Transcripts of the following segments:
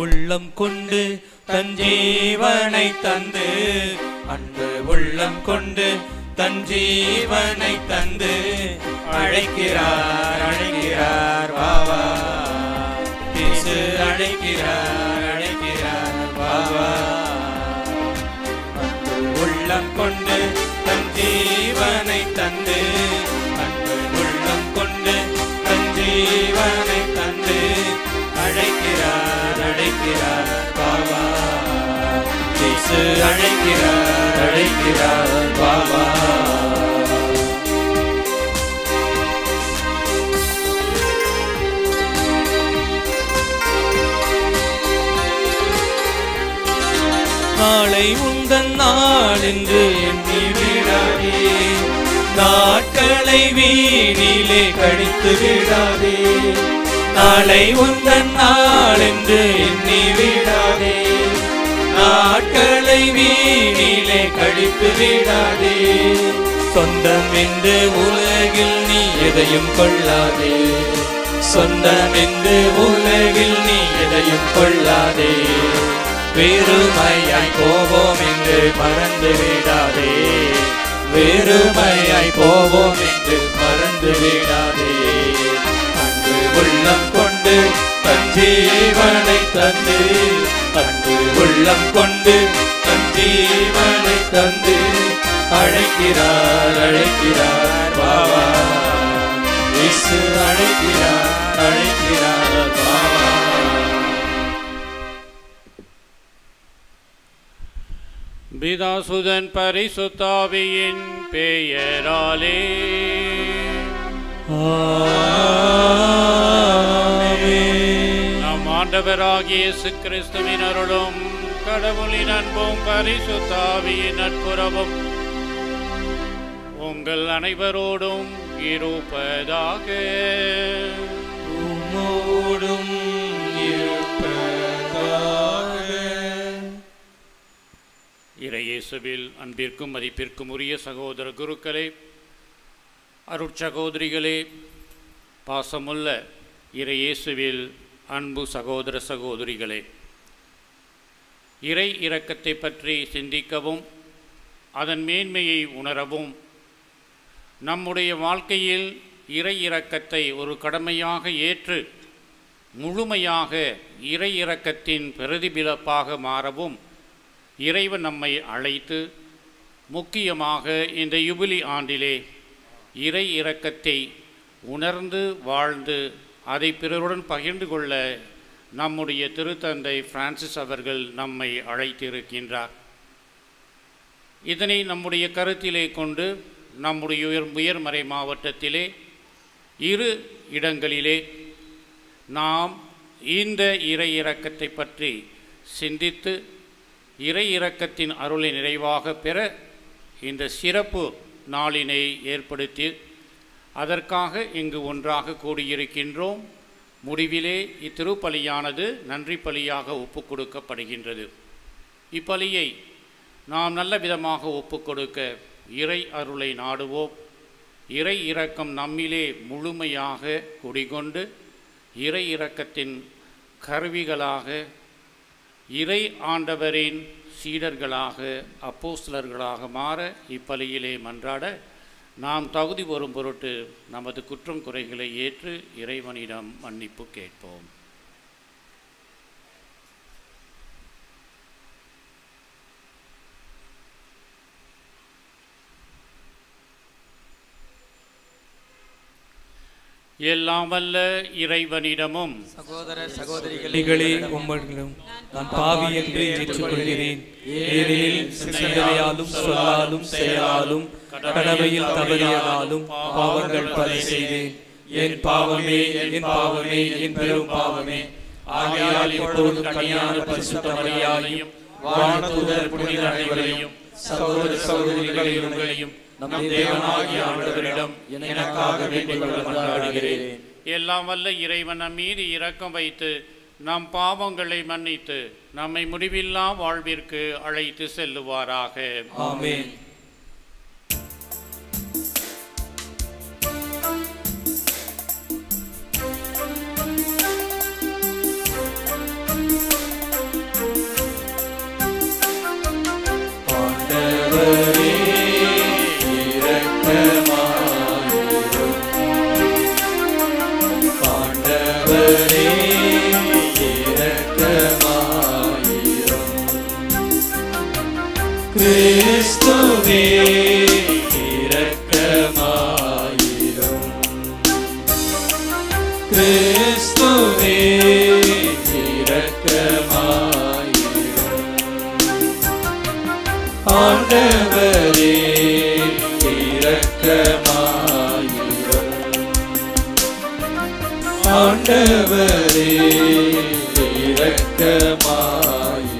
உள்ளம் கொண்டு தன் ஜீவனை தந்து அன்பு உள்ளம் கொண்டு தன் ஜீவனை தந்து அழைக்கிறார் அழைக்கிறார் வாவா இயேசு அழைக்கிறார் அழைக்கிறார் வாவா அன்பு உள்ளம் கொண்டு தன் ஜீவனை தந்து அன்பு உள்ளம் கொண்டு தன் ஜீவனை தந்து அழைக்கிறார் அழைக்கிறார் பாபா இயேசு அழைக்கிறார் அழைக்கிறார் பாபா நாளை உந்தன் நாள் என்று எண்ணி விடாதே நாட்களை வீணிலே கழித்து விடாதே நாளை உந்தன் நாள் என்று எண்ணி விடாதே நாட்களை வீணிலே கழித்து விடாதே சொந்தம் என்று உலகில் நீ எதையும் கொள்ளாதே சொந்தம் என்று உலகில் நீ எதையும் கொள்ளாதே வெறுமையாய் போவோம் என்று மறந்து விடாதே வெறுமையாய் போவோம் என்று மறந்து விடாதே அன்பு உள்ளம் கொண்டு தன் ஜீவனை தந்து அன்பு உள்ளம் கொண்டு தன் ஜீவனை தந்து அழைக்கிறார் அழைக்கிறார் பாவா இயேசு அழைக்கிறார் அழைக்கிறார் பாவா பிதாசுதன் பரிசுத்தாவியின் பெயராலே நம் ஆண்டவராகிய இயேசு கிறிஸ்துவின் அருளும் கடவுளின் அன்பும் பரிசுத்தாவியின் நட்புறவும் உங்கள் அனைவரோடும் இருப்பதாக உம்மோடும் இருப்பதாக இறையேசுவில் அன்பிற்கும் மதிப்பிற்கும் உரிய சகோதர குருக்களே அருட்சகோதரிகளே பாசமுள்ள இறையேசுவில் அன்பு சகோதர சகோதரிகளே இறை இரக்கத்தை பற்றி சிந்திக்கவும் அதன் மேன்மையை உணரவும் நம்முடைய வாழ்க்கையில் இறை இரக்கத்தை ஒரு கடமையாக ஏற்று முழுமையாக இறை இரக்கத்தின் பிரதிபலிப்பாக மாறவும் இறைவன் நம்மை அழைத்து முக்கியமாக இந்த யுபிலி ஆண்டிலே இறை இரக்கத்தை உணர்ந்து வாழ்ந்து அதை பிறருடன் பகிர்ந்து கொள்ள நம்முடைய திருத்தந்தை பிரான்சிஸ் அவர்கள் நம்மை அழைத்திருக்கின்றார் இதனை நம்முடைய கருத்திலே கொண்டு நம்முடைய உயர் உயர்மறை மாவட்டத்திலே இரு இடங்களிலே நாம் இந்த இறை இரக்கத்தை பற்றி சிந்தித்து இறை இரக்கத்தின் அருளை நிறைவாக பெற இந்த சிறப்பு நாளினை ஏற்படுத்தி அதற்காக இங்கு ஒன்றாக கூடியிருக்கின்றோம் முடிவிலே இத்திருப்பலியானது நன்றி பலியாக ஒப்புக் கொடுக்கப்படுகின்றது இப்பலியை நாம் நல்ல விதமாக ஒப்புக் கொடுக்க இறை அருளை நாடுவோம் இறை இரக்கம் நம்மிலே முழுமையாக குடிகொண்டு இறை இரக்கத்தின் கருவிகளாக இறை ஆண்டவரின் சீடர்களாக அப்போஸ்தலர்களாக மாற இப்பலியிலே மன்றாட நாம் தகுதி வரும் பொருட்டு நமது குற்றம் குறைகளை ஏற்று இறைவனிடம் மன்னிப்பு கேட்போம் எல்லாம் வல்ல இறைவனிடமும் சகோதர சகோதரிகளே அடிகளே உம்மர்களும் நான் பாவி என்று ஏற்றுக்கொள்கிறேன் ஏனெனில் சிந்தனையாலும் சொல்லாலும் செயலாலும் கடமையில் தவறியதாலும் பாவங்கள் பல செய்தேன் என் பாவமே என் பாவமே என் பெரும் பாவமே ஆகையால் இப்பொழுது கனியான பரிசுத்த மரியாதையும் வானதூதர் புனித அனைவரையும் சகோதர சகோதரிகளையும் உங்களையும் நம் தேவனாகிய ஆண்டவரிடம் எனக்காக வேண்டிக் கொள்ள மன்றாடுகிறேன் எல்லாம் வல்ல இறைவன் நம் மீது இரக்கம் வைத்து நம் பாவங்களை மன்னித்து நம்மை முடிவில்லா வாழ்விற்கு அழைத்து செல்லுவாராக ஆமென் ஆண்டவரே இரக்கமாயிரும்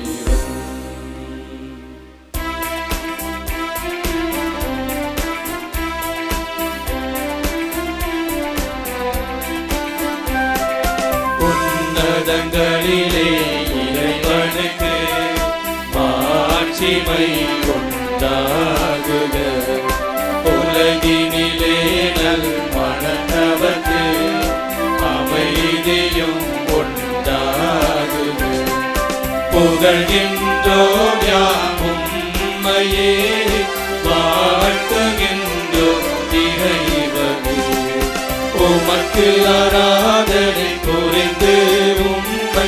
உன்னதங்களிலே இறைவனுக்கு மாட்சிமை உண்டாகுக உலகினிலே நல் மனத்தவர்க்கு அமைதியும் உண்டாகுக புகழ்கின்றோம் யாவும் உம்மையே வாழ்த்துகின்றோம் இறைவனே உமக்கு ஆராதனை புரிந்து உம்மை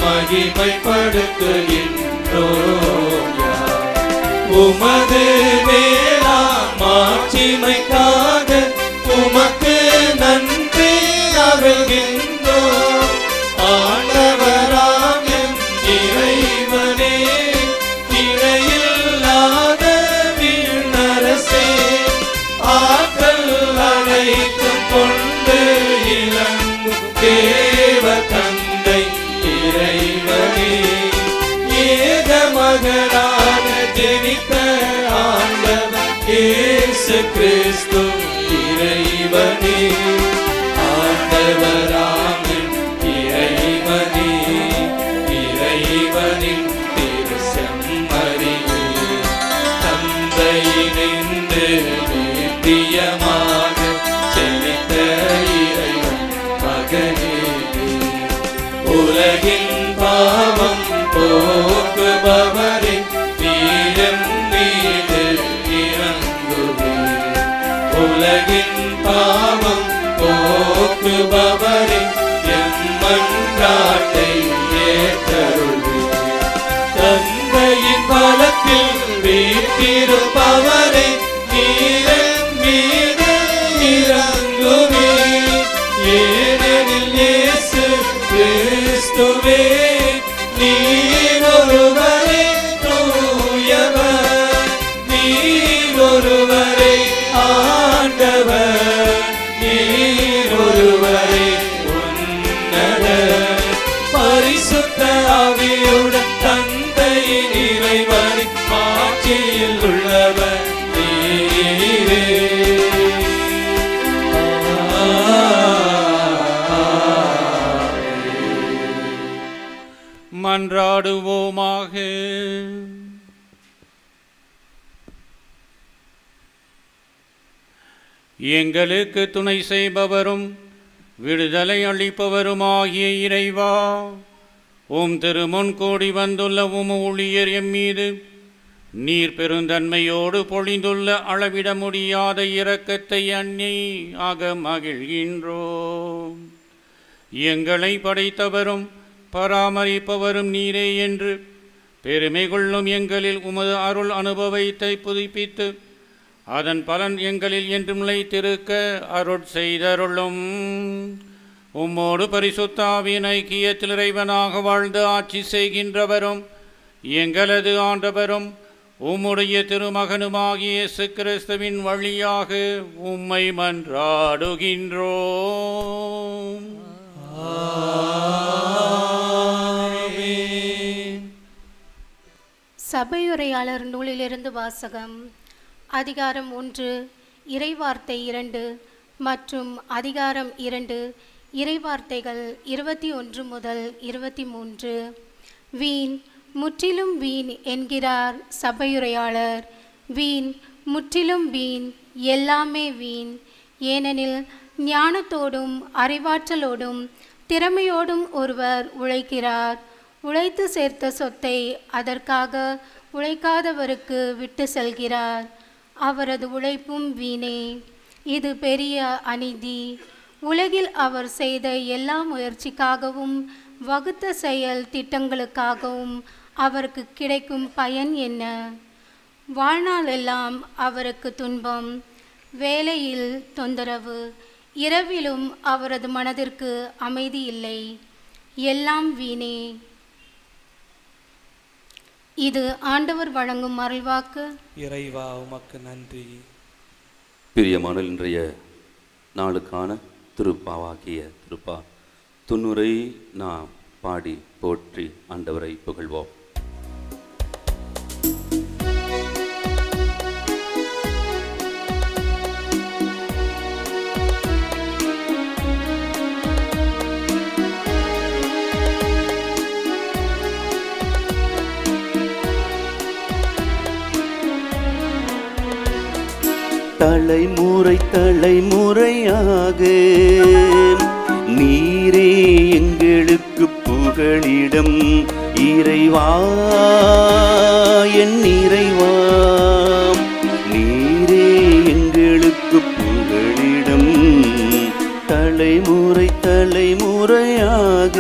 மகிமைப்படுத்துகின்றோம் யார். உமது மேலாம் மாட்சிமைக்காக உமக்கு நன்றி அருள்கின்றோம் ஆண்டவராம் எம் இறைவனே இணையில்லாத வீணரசே ஆற்றல் அனைத்தும் கொண்டு இளங்கும் தேவ தந்தை இறைவனே ஏக மகனாக ஜெனித்த ஆண்டவர் இயேசு கிறிஸ்து இறைவனே ஆண்டவராம் எம் இறைவனே இறைவனின் திருசெம்மறியே தந்தையினின்று நித்தியமாக செழித்த இறைவன் மகனே உலகின் பாவம் போக்குபவரே நீரம் மீது இறங்குவே உலகின் பாவம் போக்குபவரே எம்மன்றாட்டை ஏற்றருள்வே தந்தையின் பலத்தில் வீட்டிருப்பவரே நீரன் மீது இறங்குவே ஏனெனில் இயேசு கிறிஸ்துவே நீர் ஒருவரே தூயவர் நீர் ஒருவரே ஆண்டவர் நீர் ஒருவரே உன்னதர் பரிசுத்த ஆவியுடன் தந்தையின் இறைவனின் மாட்சியில் உள்ளவர் நீரே மன்றாடுவோமாக எங்களுக்கு துணை செய்பவரும் விடுதலை அளிப்பவருமாகிய இறைவா உம் திருமுன் கூடி வந்துள்ள உம் ஊழியர் எம் மீது நீர் பெருந்தன்மையோடு பொழிந்துள்ள அளவிட முடியாத இரக்கத்தை அன்னி ஆக மகிழ்கின்றோம் எங்களை படைத்தவரும் பராமரிப்பவரும் நீரே என்று பெருமை கொள்ளும் எங்களில் உமது அருள் அனுபவத்தை புதுப்பித்து அதன் பலன் எங்களில் என்றும் நிலைத்திருக்க அருட் செய்தருளும் உம்மோடு பரிசுத்தாவின் ஐக்கியத்தில் இறைவனாக வாழ்ந்து ஆட்சி செய்கின்றவரும் எங்களது ஆண்டவரும் உம்முடைய திருமகனுமாகிய இயேசு கிறிஸ்துவின் வழியாக உம்மை மன்றாடுகின்றோம் சபையுரையாளர் நூலிலிருந்து வாசகம் அதிகாரம் ஒன்று இறைவார்த்தை இரண்டு மற்றும் அதிகாரம் இரண்டு இறைவார்த்தைகள் இருபத்தி ஒன்று முதல் இருபத்தி மூன்று வீண் முற்றிலும் வீண் என்கிறார் சபையுரையாளர் வீண் முற்றிலும் வீண் எல்லாமே வீண் ஏனெனில் ஞானத்தோடும் அறிவாற்றலோடும் திறமையோடும் ஒருவர் உழைக்கிறார் உழைத்து சேர்த்த சொத்தை அதற்காக உழைக்காதவருக்கு விட்டு செல்கிறார் அவரது உழைப்பும் வீணே இது பெரிய அநீதி உலகில் அவர் செய்த எல்லா முயற்சிக்காகவும் வகுத்த செயல் திட்டங்களுக்காகவும் அவருக்கு கிடைக்கும் பயன் என்ன வாழ்நாளெல்லாம் அவருக்கு துன்பம் வேலையில் தொந்தரவு இரவிலும் அவரது மனதிற்கு அமைதி இல்லை எல்லாம் வீணே இது ஆண்டவர் வழங்கும் அருள்வாக்கு இறைவா உமக்கு நன்றி பிரியமான இன்றைய நாளுக்கான திருப்பாவாகிய திருப்பா துன்னுரை நாம் பாடி போற்றி ஆண்டவரை புகழ்வோம் தலைமுறை தலைமுறையாக நீரே எங்களுக்கு புகழிடம் இறைவா என் இறைவா நீரே எங்களுக்கு புகழிடம் தலைமுறை தலைமுறையாக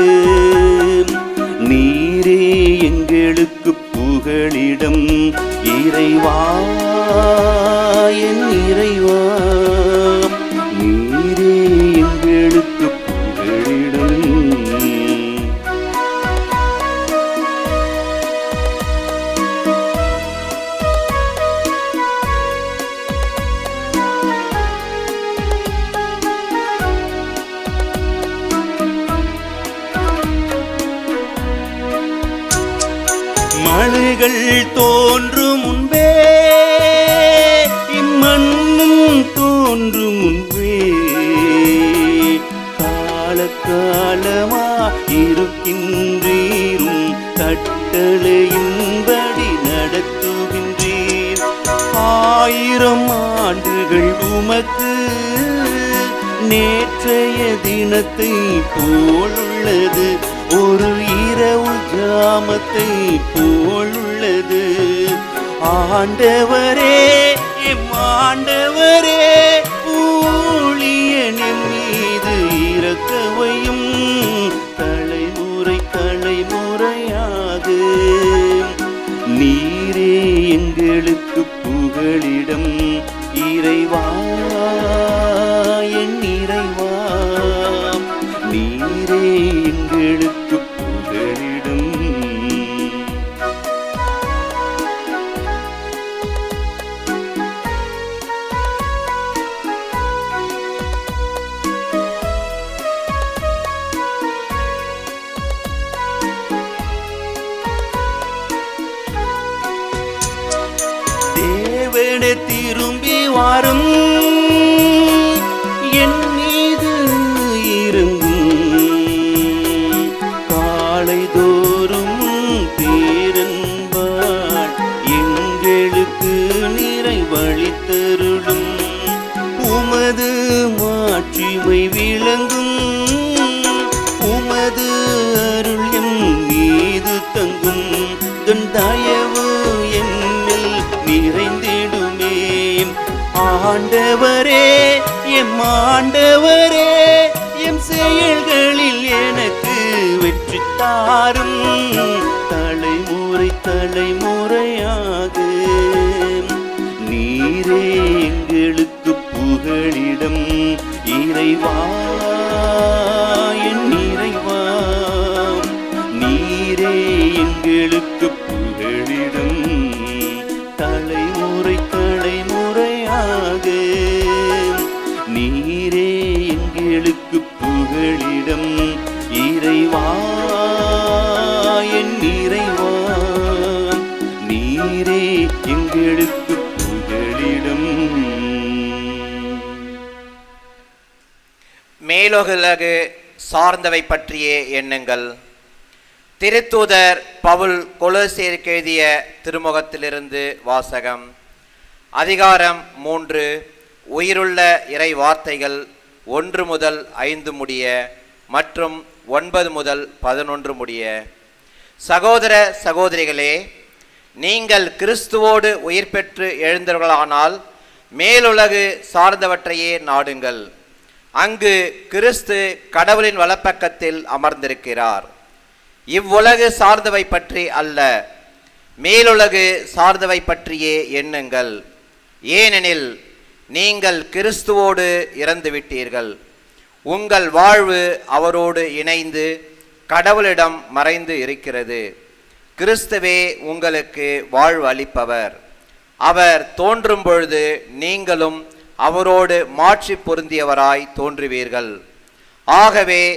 நீரே எங்களுக்கு புகழிடம் இறைவா என் இறைவா நீரே எங்களுக்கு புகழிடம் மலைகள் தோன்றும் முன்பே இம்மண்ணும் தோன்றும் முன்பே காலகாலமா இருக்கின்றீரும் கட்டளையின்படி நடத்துகின்றீர் ஆயிரம் ஆண்டுகள் உமக்கு நேற்றைய தினத்தை போலுள்ளது ஒரு இரவு ஜாமத்தை போலுள்ளது ஆண்டவரே எம் ஆண்டவரே ஊழியன் எம் மீது இறக்கவையும் தலைமுறை தலைமுறையாக நீரே எங்களுக்கு புகழிடம் இறைவா என் இறைவா நீரே எங்களுக்கு புகழிடம் தேவனே திரும்பி வாரும் என் மீது இறங்கும் காலை தோறும் பேரன்பாள் எங்களுக்கு நிறைவழித்தருளும் உமது மாட்சிமை விளங்கும் உமது அருள் எம் மீது தங்கும் தன் தயவு என்னில் நிறைந்திடுமே ஆண்டவரே எம் ஆண்டவரே எம் செயல்களில் எனக்கு வெற்றி தாரும் தலைமுறை தலைமுறையாக நீரே எங்களுக்கு புகழிடம் இறைவா என் இறைவா நீரே எங்களுக்கு புகழிடம் தலைமுறை தலைமுறையாக நீரே எங்களுக்கு புகழிடம் இறைவா என் இறைவா நீரே எங்களுக்கு புகழிடம் மேலோகுலகு சார்ந்தவை பற்றிய எண்ணங்கள் திருத்தூதர் பவுல் கொலோசியருக்கு எழுதிய திருமுகத்திலிருந்து வாசகம் அதிகாரம் மூன்று உயிருள்ள இறை வார்த்தைகள் ஒன்று முதல் ஐந்து முடிய மற்றும் ஒன்பது முதல் பதினொன்று முடிய சகோதர சகோதரிகளே நீங்கள் கிறிஸ்துவோடு உயிர் பெற்று எழுந்தவர்களானால் மேலுலகு சார்ந்தவற்றையே நாடுங்கள் அங்கு கிறிஸ்து கடவுளின் வலப்பக்கத்தில் அமர்ந்திருக்கிறார் இவ்வுலகு சார்ந்தவை பற்றி அல்ல மேலுலகு சார்ந்தவை பற்றியே எண்ணுங்கள் ஏனெனில் நீங்கள் கிறிஸ்துவோடு இறந்துவிட்டீர்கள் உங்கள் வாழ்வு அவரோடு இணைந்து கடவுளிடம் மறைந்து இருக்கிறது கிறிஸ்துவே உங்களுக்கு வாழ்வு அளிப்பவர் அவர் தோன்றும் பொழுது நீங்களும் அவரோடு மாட்சி பொருந்தியவராய் தோன்றுவீர்கள் ஆகவே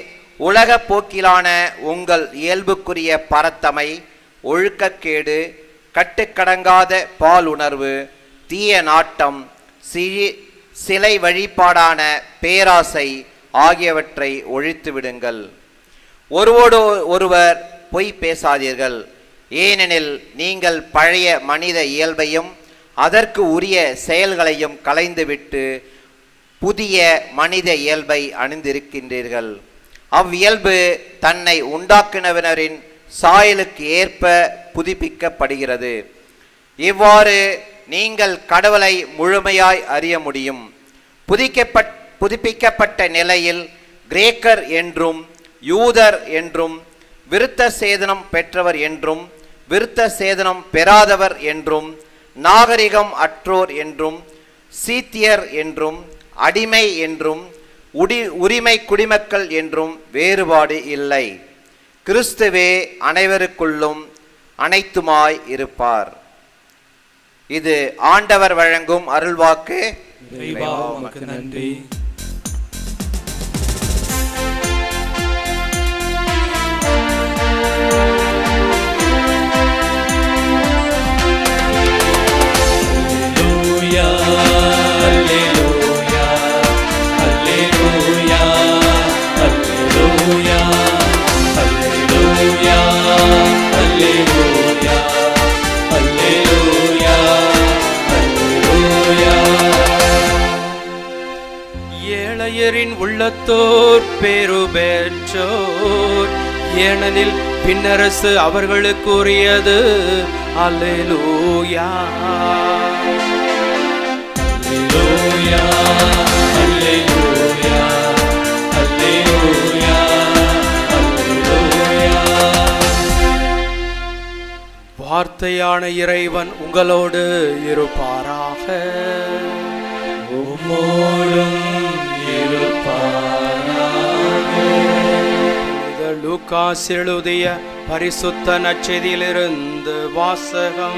உலகப் போக்கிலான உங்கள் இயல்புக்குரிய பரத்தமை ஒழுக்கக்கேடு கட்டுக்கடங்காத பாலுணர்வு தீய நாட்டம் சிறி சிலை வழிபாடான பேராசை ஆகியவற்றை ஒழித்து விடுங்கள் ஒருவோடு ஒருவர் பொய் பேசாதீர்கள் ஏனெனில் நீங்கள் பழைய மனித இயல்பையும் அதற்கு உரிய செயல்களையும் களைந்துவிட்டு புதிய மனித இயல்பை அணிந்திருக்கின்றீர்கள் அவ்வியல்பு தன்னை உண்டாக்கினவினரின் சாயலுக்கு ஏற்ப புதுப்பிக்கப்படுகிறது இவ்வாறு நீங்கள் கடவுளை முழுமையாய் அறிய முடியும் புதிக்கப்பட் புதுப்பிக்கப்பட்ட நிலையில் கிரேக்கர் என்றும் யூதர் என்றும் விருத்த சேதனம் பெற்றவர் என்றும் விருத்த சேதனம் பெறாதவர் என்றும் நாகரிகம் அற்றோர் என்றும் சீத்தியர் என்றும் அடிமை என்றும் உடி உரிமை குடிமக்கள் என்றும் வேறுபாடு இல்லை கிறிஸ்துவே அனைவருக்குள்ளும் அனைத்துமாய் இருப்பார் இது ஆண்டவர் வழங்கும் அருள்வாக்கு இறைவா உமக்கு நன்றி Alleluia, alleluia, alleluia, alleluia, alleluia, alleluia, alleluia, alleluia. ஏழையரின் உள்ளத்தோர் பேரு பெற்றோர் ஏனெனில் பின்னரசு அவர்களுக்குரியது அல்லேலூயா அல்லேலூயா அல்லேலூயா அல்லேலூயா அல்லேலூயா வார்த்தையான இறைவன் உங்களோடு இருப்பாராக உம்மோடும் புனித லூக்காஸ் எழுதிய பரிசுத்த நச்செதியிலிருந்து வாசகம்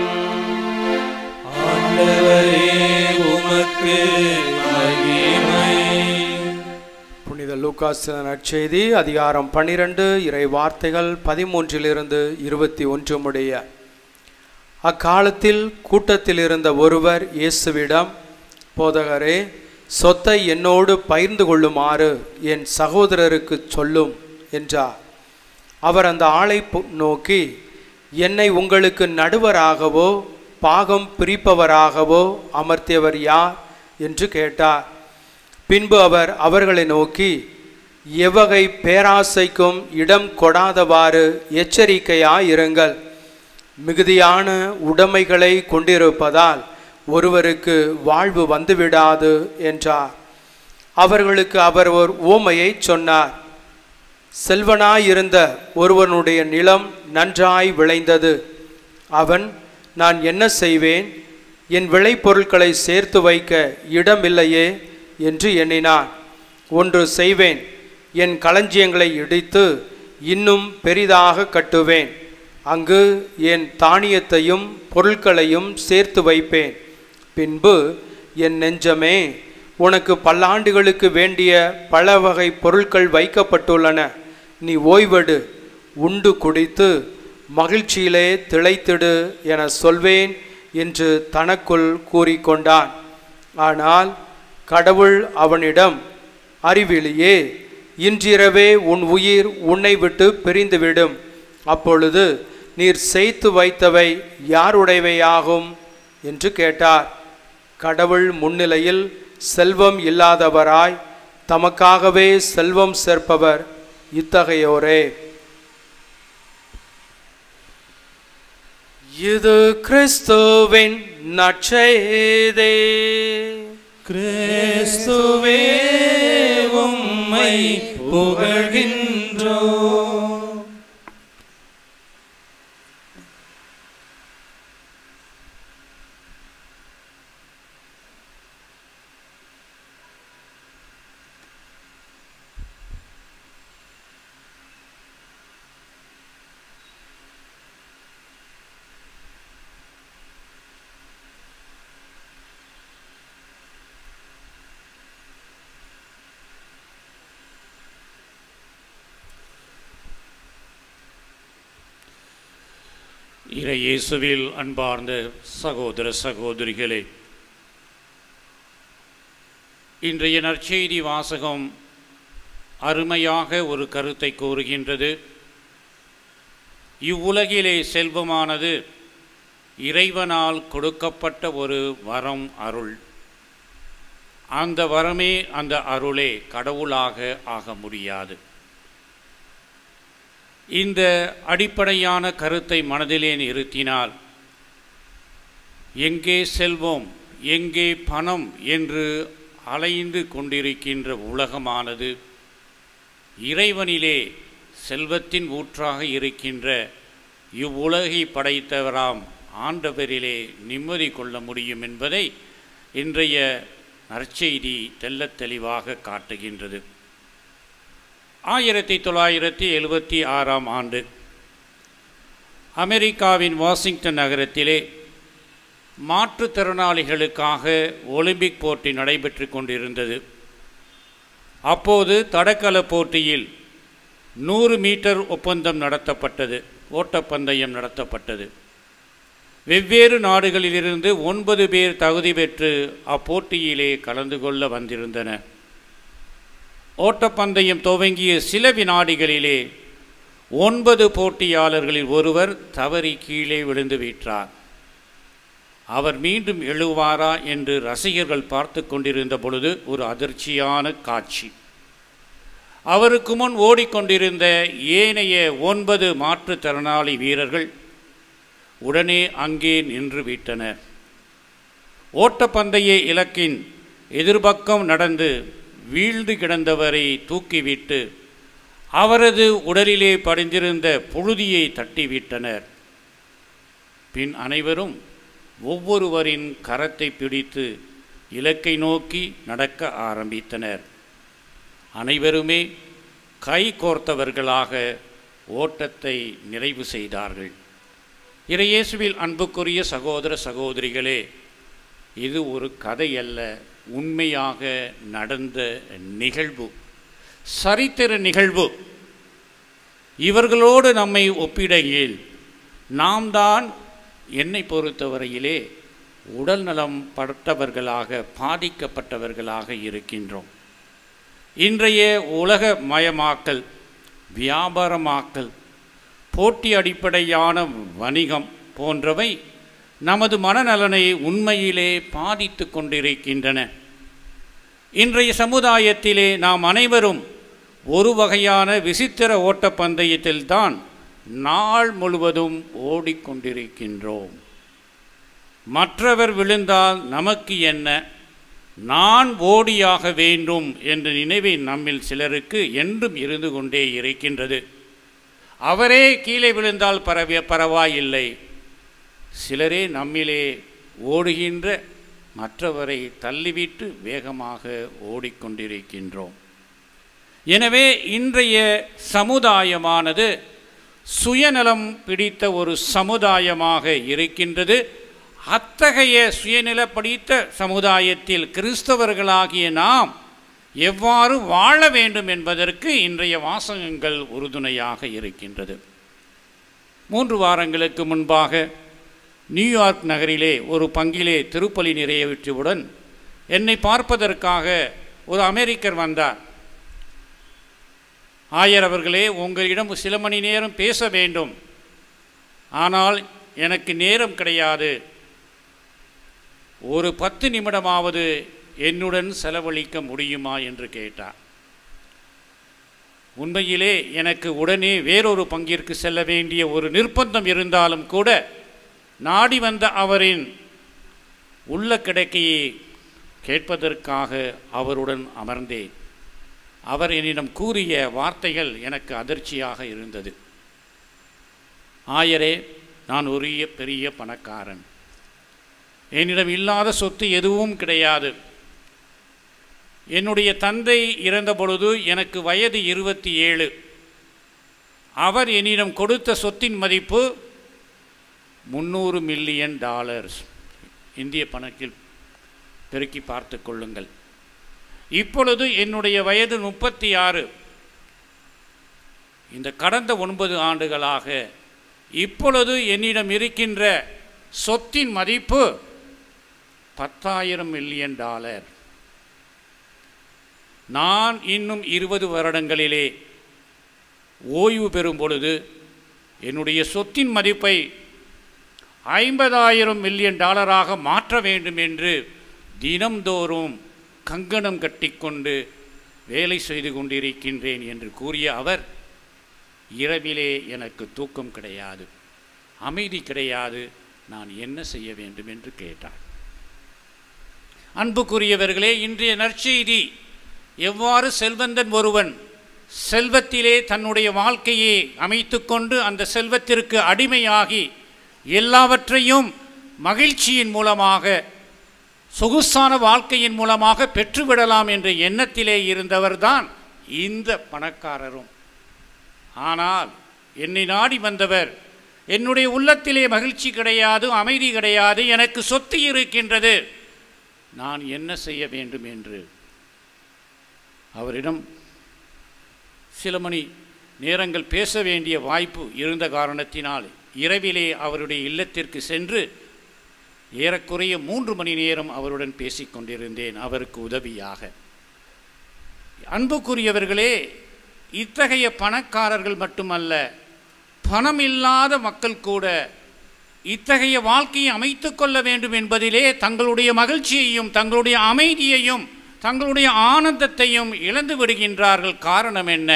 ஆண்டவரே உமக்கு மகிமை புனித லூக்காஸ் நற்செய்தி அதிகாரம் பன்னிரண்டு இறை வார்த்தைகள் பதிமூன்றிலிருந்து இருபத்தி ஒன்று முடிய அக்காலத்தில் கூட்டத்தில் இருந்த ஒருவர் இயேசுவிடம் போதகரே சொத்தை என்னோடு பகிர்ந்து கொள்ளுமாறு என் சகோதரருக்கு சொல்லும் என்றார் அவர் அந்த ஆளை பு- நோக்கி என்னை உங்களுக்கு நடுவராகவோ பாகம் பிரிப்பவராகவோ அமர்த்தியவர் யார் என்று கேட்டார் பின்பு அவர் அவர்களை நோக்கி எவ்வகை பேராசைக்கும் இடம் கொடாதவாறு எச்சரிக்கையாயிருங்கள் மிகுதியான உடைமைகளை கொண்டிருப்பதால் ஒருவருக்கு வாழ்வு வந்துவிடாது என்றார் அவர்களுக்கு அவர் ஒரு ஓமையை சொன்னார் செல்வனாயிருந்த ஒருவனுடைய நிலம் நன்றாய் விளைந்தது அவன் நான் என்ன செய்வேன் என் விளைபொருட்களை சேர்த்து வைக்க இடமில்லையே என்று எண்ணினான் ஒன்று செய்வேன் என் களஞ்சியங்களை இடித்து இன்னும் பெரிதாக கட்டுவேன் அங்கு என் தானியத்தையும் பொருட்களையும் சேர்த்து வைப்பேன் பின்பு என் நெஞ்சமே உனக்கு பல்லாண்டுகளுக்கு வேண்டிய பல வகை பொருட்கள் வைக்கப்பட்டுள்ளன நீ ஓய்வெடு உண்டு குடித்து மகிழ்ச்சியிலே திளைத்திடு என சொல்வேன் என்று தனக்குள் கூறிக்கொண்டான் ஆனால் கடவுள் அவனிடம் அறிவிலியே இன்றிரவே உன் உயிர் உன்னை விட்டு பிரிந்துவிடும் அப்பொழுது நீர் செய்து வைத்தவை யாருடையவையாகும் என்று கேட்டார் கடவுள் முன்னிலையில் செல்வம் இல்லாதவராய் தமக்காகவே செல்வம் சேர்ப்பவர் இத்தகையோரே இது கிறிஸ்துவின் நற்செய்தே கிறிஸ்துவே உம்மை புகழ்கின்றோ இறையேசுவில் அன்பார்ந்த சகோதர சகோதரிகளே இன்றைய நற்செய்தி வாசகம் அருமையாக ஒரு கருத்தை கூறுகின்றது இவ்வுலகிலே செல்வமானது இறைவனால் கொடுக்கப்பட்ட ஒரு வரம் அருள் அந்த வரமே அந்த அருளே கடவுளாக ஆக முடியாது இந்த அடிப்படையான கருத்தை மனதிலே நிறுத்தினால் எங்கே செல்வோம் எங்கே பணம் என்று அலைந்து கொண்டிருக்கின்ற உலகமானது இறைவனிலே செல்வத்தின் ஊற்றாக இருக்கின்ற இவ்வுலகை படைத்தவராம் ஆண்டவரிலே நிம்மதி கொள்ள முடியும் என்பதை இன்றைய நற்செய்தி தெள்ளத் தெளிவாக காட்டுகின்றது ஆயிரத்தி தொள்ளாயிரத்தி எழுபத்தி ஆறாம் ஆண்டு அமெரிக்காவின் வாஷிங்டன் நகரத்திலே மாற்றுத்திறனாளிகளுக்காக ஒலிம்பிக் போட்டி நடைபெற்று கொண்டிருந்தது அப்போது தடகள போட்டியில் நூறு மீட்டர் ஒப்பந்தம் நடத்தப்பட்டது ஓட்டப்பந்தயம் நடத்தப்பட்டது வெவ்வேறு நாடுகளிலிருந்து ஒன்பது பேர் தகுதி பெற்று அப்போட்டியிலே கலந்து கொள்ள வந்திருந்தனர் ஓட்டப்பந்தயம் துவங்கிய சில வினாடிகளிலே ஒன்பது போட்டியாளர்களில் ஒருவர் தவறி கீழே விழுந்து விட்டார் அவர் மீண்டும் எழுவாரா என்று ரசிகர்கள் பார்த்து கொண்டிருந்த பொழுது ஒரு அதிர்ச்சியான காட்சி அவருக்கு முன் ஓடிக்கொண்டிருந்த ஏனைய ஒன்பது மாற்றுத்திறனாளி வீரர்கள் உடனே அங்கே நின்று விட்டனர் ஓட்டப்பந்தய இலக்கின் எதிர்பக்கம் நடந்து வீழ்ந்து கிடந்தவரை தூக்கிவிட்டு அவரது உடலிலே படிந்திருந்த புழுதியை தட்டிவிட்டனர் பின் அனைவரும் ஒவ்வொருவரின் கரத்தை பிடித்து இலக்கை நோக்கி நடக்க ஆரம்பித்தனர் அனைவருமே கை கோர்த்தவர்களாக ஓட்டத்தை நிறைவு செய்தார்கள் இறையேசுவில் அன்புக்குரிய சகோதர சகோதரிகளே இது ஒரு கதை அல்ல உண்மையாக நடந்த நிகழ்வு சரித்திர நிகழ்வு இவர்களோடு நம்மை ஒப்பிடையில் நாம் தான் என்னை பொறுத்தவரையிலே உடல் நலம் படுத்தவர்களாக பாதிக்கப்பட்டவர்களாக இருக்கின்றோம் இன்றைய உலக மயமாக்கல் வியாபாரமாக்கல் போட்டி அடிப்படையான வணிகம் போன்றவை நமது மனநலனை உண்மையிலே பாதித்து கொண்டிருக்கின்றன இன்றைய சமுதாயத்திலே நாம் அனைவரும் ஒரு வகையான விசித்திர ஓட்டப்பந்தயத்தில்தான் நாள் முழுவதும் ஓடிக்கொண்டிருக்கின்றோம் மற்றவர் விழுந்தால் நமக்கு என்ன நான் ஓடியாக வேண்டும் என்ற நினைவை நம்மில் சிலருக்கு என்றும் இருந்து கொண்டே இருக்கின்றது அவரே கீழே விழுந்தால் பரவ பரவாயில்லை சிலரே நம்மிலே ஓடுகின்ற மற்றவரை தள்ளிவிட்டு வேகமாக ஓடிக்கொண்டிருக்கின்றோம் எனவே இன்றைய சமுதாயமானது சுயநலம் பிடித்த ஒரு சமுதாயமாக இருக்கின்றது அத்தகைய சுயநில படித்த சமுதாயத்தில் கிறிஸ்தவர்களாகிய நாம் எவ்வாறு வாழ வேண்டும் என்பதற்கு இன்றைய வாசகங்கள் உறுதுணையாக இருக்கின்றது மூன்று வாரங்களுக்கு முன்பாக நியூயார்க் நகரிலே ஒரு பங்கிலே திருப்பலி நிறைவேற்றியவுடன் என்னை பார்ப்பதற்காக ஒரு அமெரிக்கர் வந்தார் ஆயர் அவர்களே உங்களிடம் சில மணி நேரம் பேச வேண்டும் ஆனால் எனக்கு நேரம் கிடையாது ஒரு பத்து நிமிடமாவது என்னுடன் செலவழிக்க முடியுமா என்று கேட்டார் உண்மையிலே எனக்கு உடனே வேறொரு பங்கிற்கு செல்ல வேண்டிய ஒரு நிர்பந்தம் இருந்தாலும் கூட நாடி வந்த அவரின் உள்ள கிடைக்கையை கேட்பதற்காக அவருடன் அமர்ந்தேன் அவர் என்னிடம் கூறிய வார்த்தைகள் எனக்கு அதிர்ச்சியாக இருந்தது ஆயரே நான் ஒரு பெரிய பணக்காரன் என்னிடம் இல்லாத சொத்து எதுவும் கிடையாது என்னுடைய தந்தை இறந்த பொழுது எனக்கு வயது இருபத்தி ஏழு அவர் என்னிடம் கொடுத்த சொத்தின் மதிப்பு முந்நூறு மில்லியன் டாலர்ஸ் இந்திய பணத்தில் பெருக்கி பார்த்து கொள்ளுங்கள் இப்பொழுது என்னுடைய வயது முப்பத்தி ஆறு இந்த கடந்த ஒன்பது ஆண்டுகளாக இப்பொழுது என்னிடம் இருக்கின்ற சொத்தின் மதிப்பு பத்தாயிரம் மில்லியன் டாலர் நான் இன்னும் இருபது வருடங்களிலே ஓய்வு பெறும் பொழுது என்னுடைய சொத்தின் மதிப்பை ஐம்பதாயிரம் மில்லியன் டாலராக மாற்ற வேண்டும் என்று தினம்தோறும் கங்கணம் கட்டிக்கொண்டு வேலை செய்து கொண்டிருக்கின்றேன் என்று கூறிய அவர் இரவிலே எனக்கு தூக்கம் கிடையாது அமைதி கிடையாது நான் என்ன செய்ய வேண்டும் என்று கேட்டார் அன்புக்குரியவர்களே இன்றைய நற்செய்தி எவ்வாறு செல்வந்தன் ஒருவன் செல்வத்திலே தன்னுடைய வாழ்க்கையை அமைத்துக்கொண்டு அந்த செல்வத்திற்கு அடிமையாகி எல்லாவற்றையும் மகிழ்ச்சியின் மூலமாக சொகுசான வாழ்க்கையின் மூலமாக பெற்றுவிடலாம் என்ற எண்ணத்திலே இருந்தவர்தான் இந்த பணக்காரரும் ஆனால் என்னை நாடி வந்தவர் என்னுடைய உள்ளத்திலே மகிழ்ச்சி கிடையாது அமைதி கிடையாது எனக்கு சொத்து இருக்கின்றது நான் என்ன செய்ய வேண்டும் என்று அவரிடம் சில மணி நேரங்கள் பேச வேண்டிய வாய்ப்பு இருந்த காரணத்தினால் இரவிலே அவருடைய இல்லத்திற்கு சென்று ஏறக்குறைய மூன்று மணி நேரம் அவருடன் பேசிக் கொண்டிருந்தேன் அவருக்கு உதவியாக அன்புக்குரியவர்களே இத்தகைய பணக்காரர்கள் மட்டுமல்ல பணம் இல்லாத மக்கள் கூட இத்தகைய வாழ்க்கையை அமைத்து கொள்ள வேண்டும் என்பதிலே தங்களுடைய மகிழ்ச்சியையும் தங்களுடைய அமைதியையும் தங்களுடைய ஆனந்தத்தையும் இழந்து விடுகின்றார்கள் காரணம் என்ன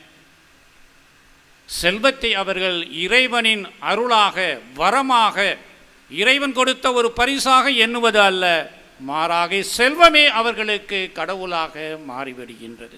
செல்வத்தை அவர்கள் இறைவனின் அருளாக வரமாக இறைவன் கொடுத்த ஒரு பரிசாக எண்ணுவது அல்ல மாறாக செல்வமே அவர்களுக்கு கடவுளாக மாறிவிடுகின்றது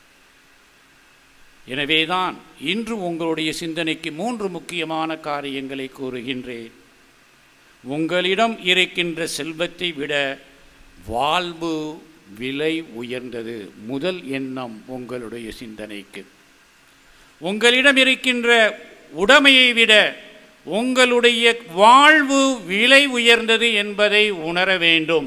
எனவேதான் இன்று உங்களுடைய சிந்தனைக்கு மூன்று முக்கியமான காரியங்களை கூறுகின்றேன் உங்களிடம் இருக்கின்ற செல்வத்தை விட வாழ்வு விலை உயர்ந்தது முதல் எண்ணம் உங்களுடைய சிந்தனைக்கு உங்களிடம் இருக்கின்ற உடைமையை விட உங்களுடைய வாழ்வு விலை உயர்ந்தது என்பதை உணர வேண்டும்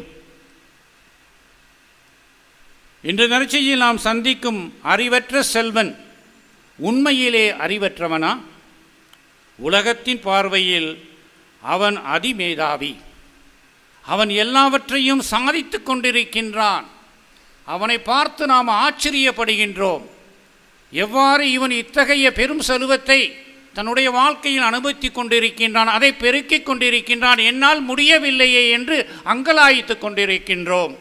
இன்று நற்செய்தியில் நாம் சந்திக்கும் அறிவற்ற செல்வன் உண்மையிலே அறிவற்றவனா உலகத்தின் பார்வையில் அவன் அதிமேதாவி அவன் எல்லாவற்றையும் சாதித்து கொண்டிருக்கின்றான் அவனை பார்த்து நாம் ஆச்சரியப்படுகின்றோம் எவ்வாறு இவன் இத்தகைய பெரும் செல்வத்தை தன்னுடைய வாழ்க்கையில் அனுபவித்து கொண்டிருக்கின்றான் அதை பெருக்கிக் கொண்டிருக்கின்றான் என்னால் முடியவில்லையே என்று அங்கலாய்த்து கொண்டிருக்கின்றோம்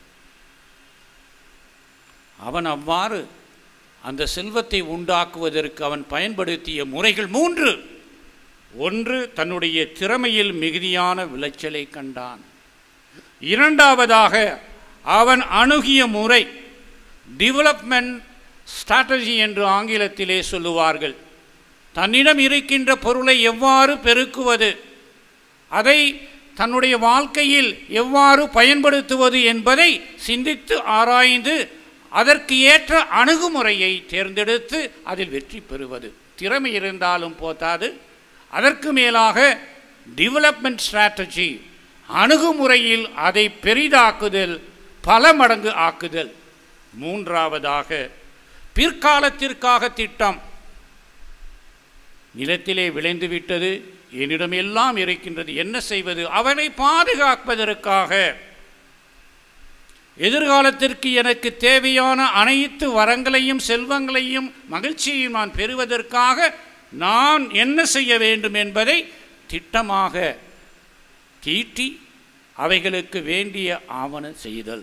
அவன் அவ்வாறு அந்த செல்வத்தை உண்டாக்குவதற்கு அவன் பயன்படுத்திய முறைகள் மூன்று ஒன்று தன்னுடைய திறமையில் மிகுதியான விளைச்சலை கண்டான் இரண்டாவதாக அவன் அணுகிய முறை டெவலப்மெண்ட் ஸ்ட்ராட்டஜி என்று ஆங்கிலத்திலே சொல்லுவார்கள் தன்னிடம் இருக்கின்ற பொருளை எவ்வாறு பெருக்குவது அதை தன்னுடைய வாழ்க்கையில் எவ்வாறு பயன்படுத்துவது என்பதை சிந்தித்து ஆராய்ந்து அதற்கு ஏற்ற அணுகுமுறையை தேர்ந்தெடுத்து அதில் வெற்றி பெறுவது திறமை இருந்தாலும் போதாது அதற்கு மேலாக டெவலப்மெண்ட் ஸ்ட்ராட்டஜி அணுகுமுறையில் அதை பெரிதாக்குதல் பல மடங்கு ஆக்குதல் மூன்றாவதாக பிற்காலத்திற்காக திட்டம் நிலத்திலே விளைந்து விட்டது என்னிடம் எல்லாம் இருக்கின்றது என்ன செய்வது அவனை பாதுகாப்பதற்காக எதிர்காலத்திற்கு எனக்கு தேவையான அனைத்து வரங்களையும் செல்வங்களையும் மகிழ்ச்சியையும் நான் பெறுவதற்காக நான் என்ன செய்ய வேண்டும் என்பதை திட்டமாக தீட்டி அவைகளுக்கு வேண்டிய ஆவண செய்தல்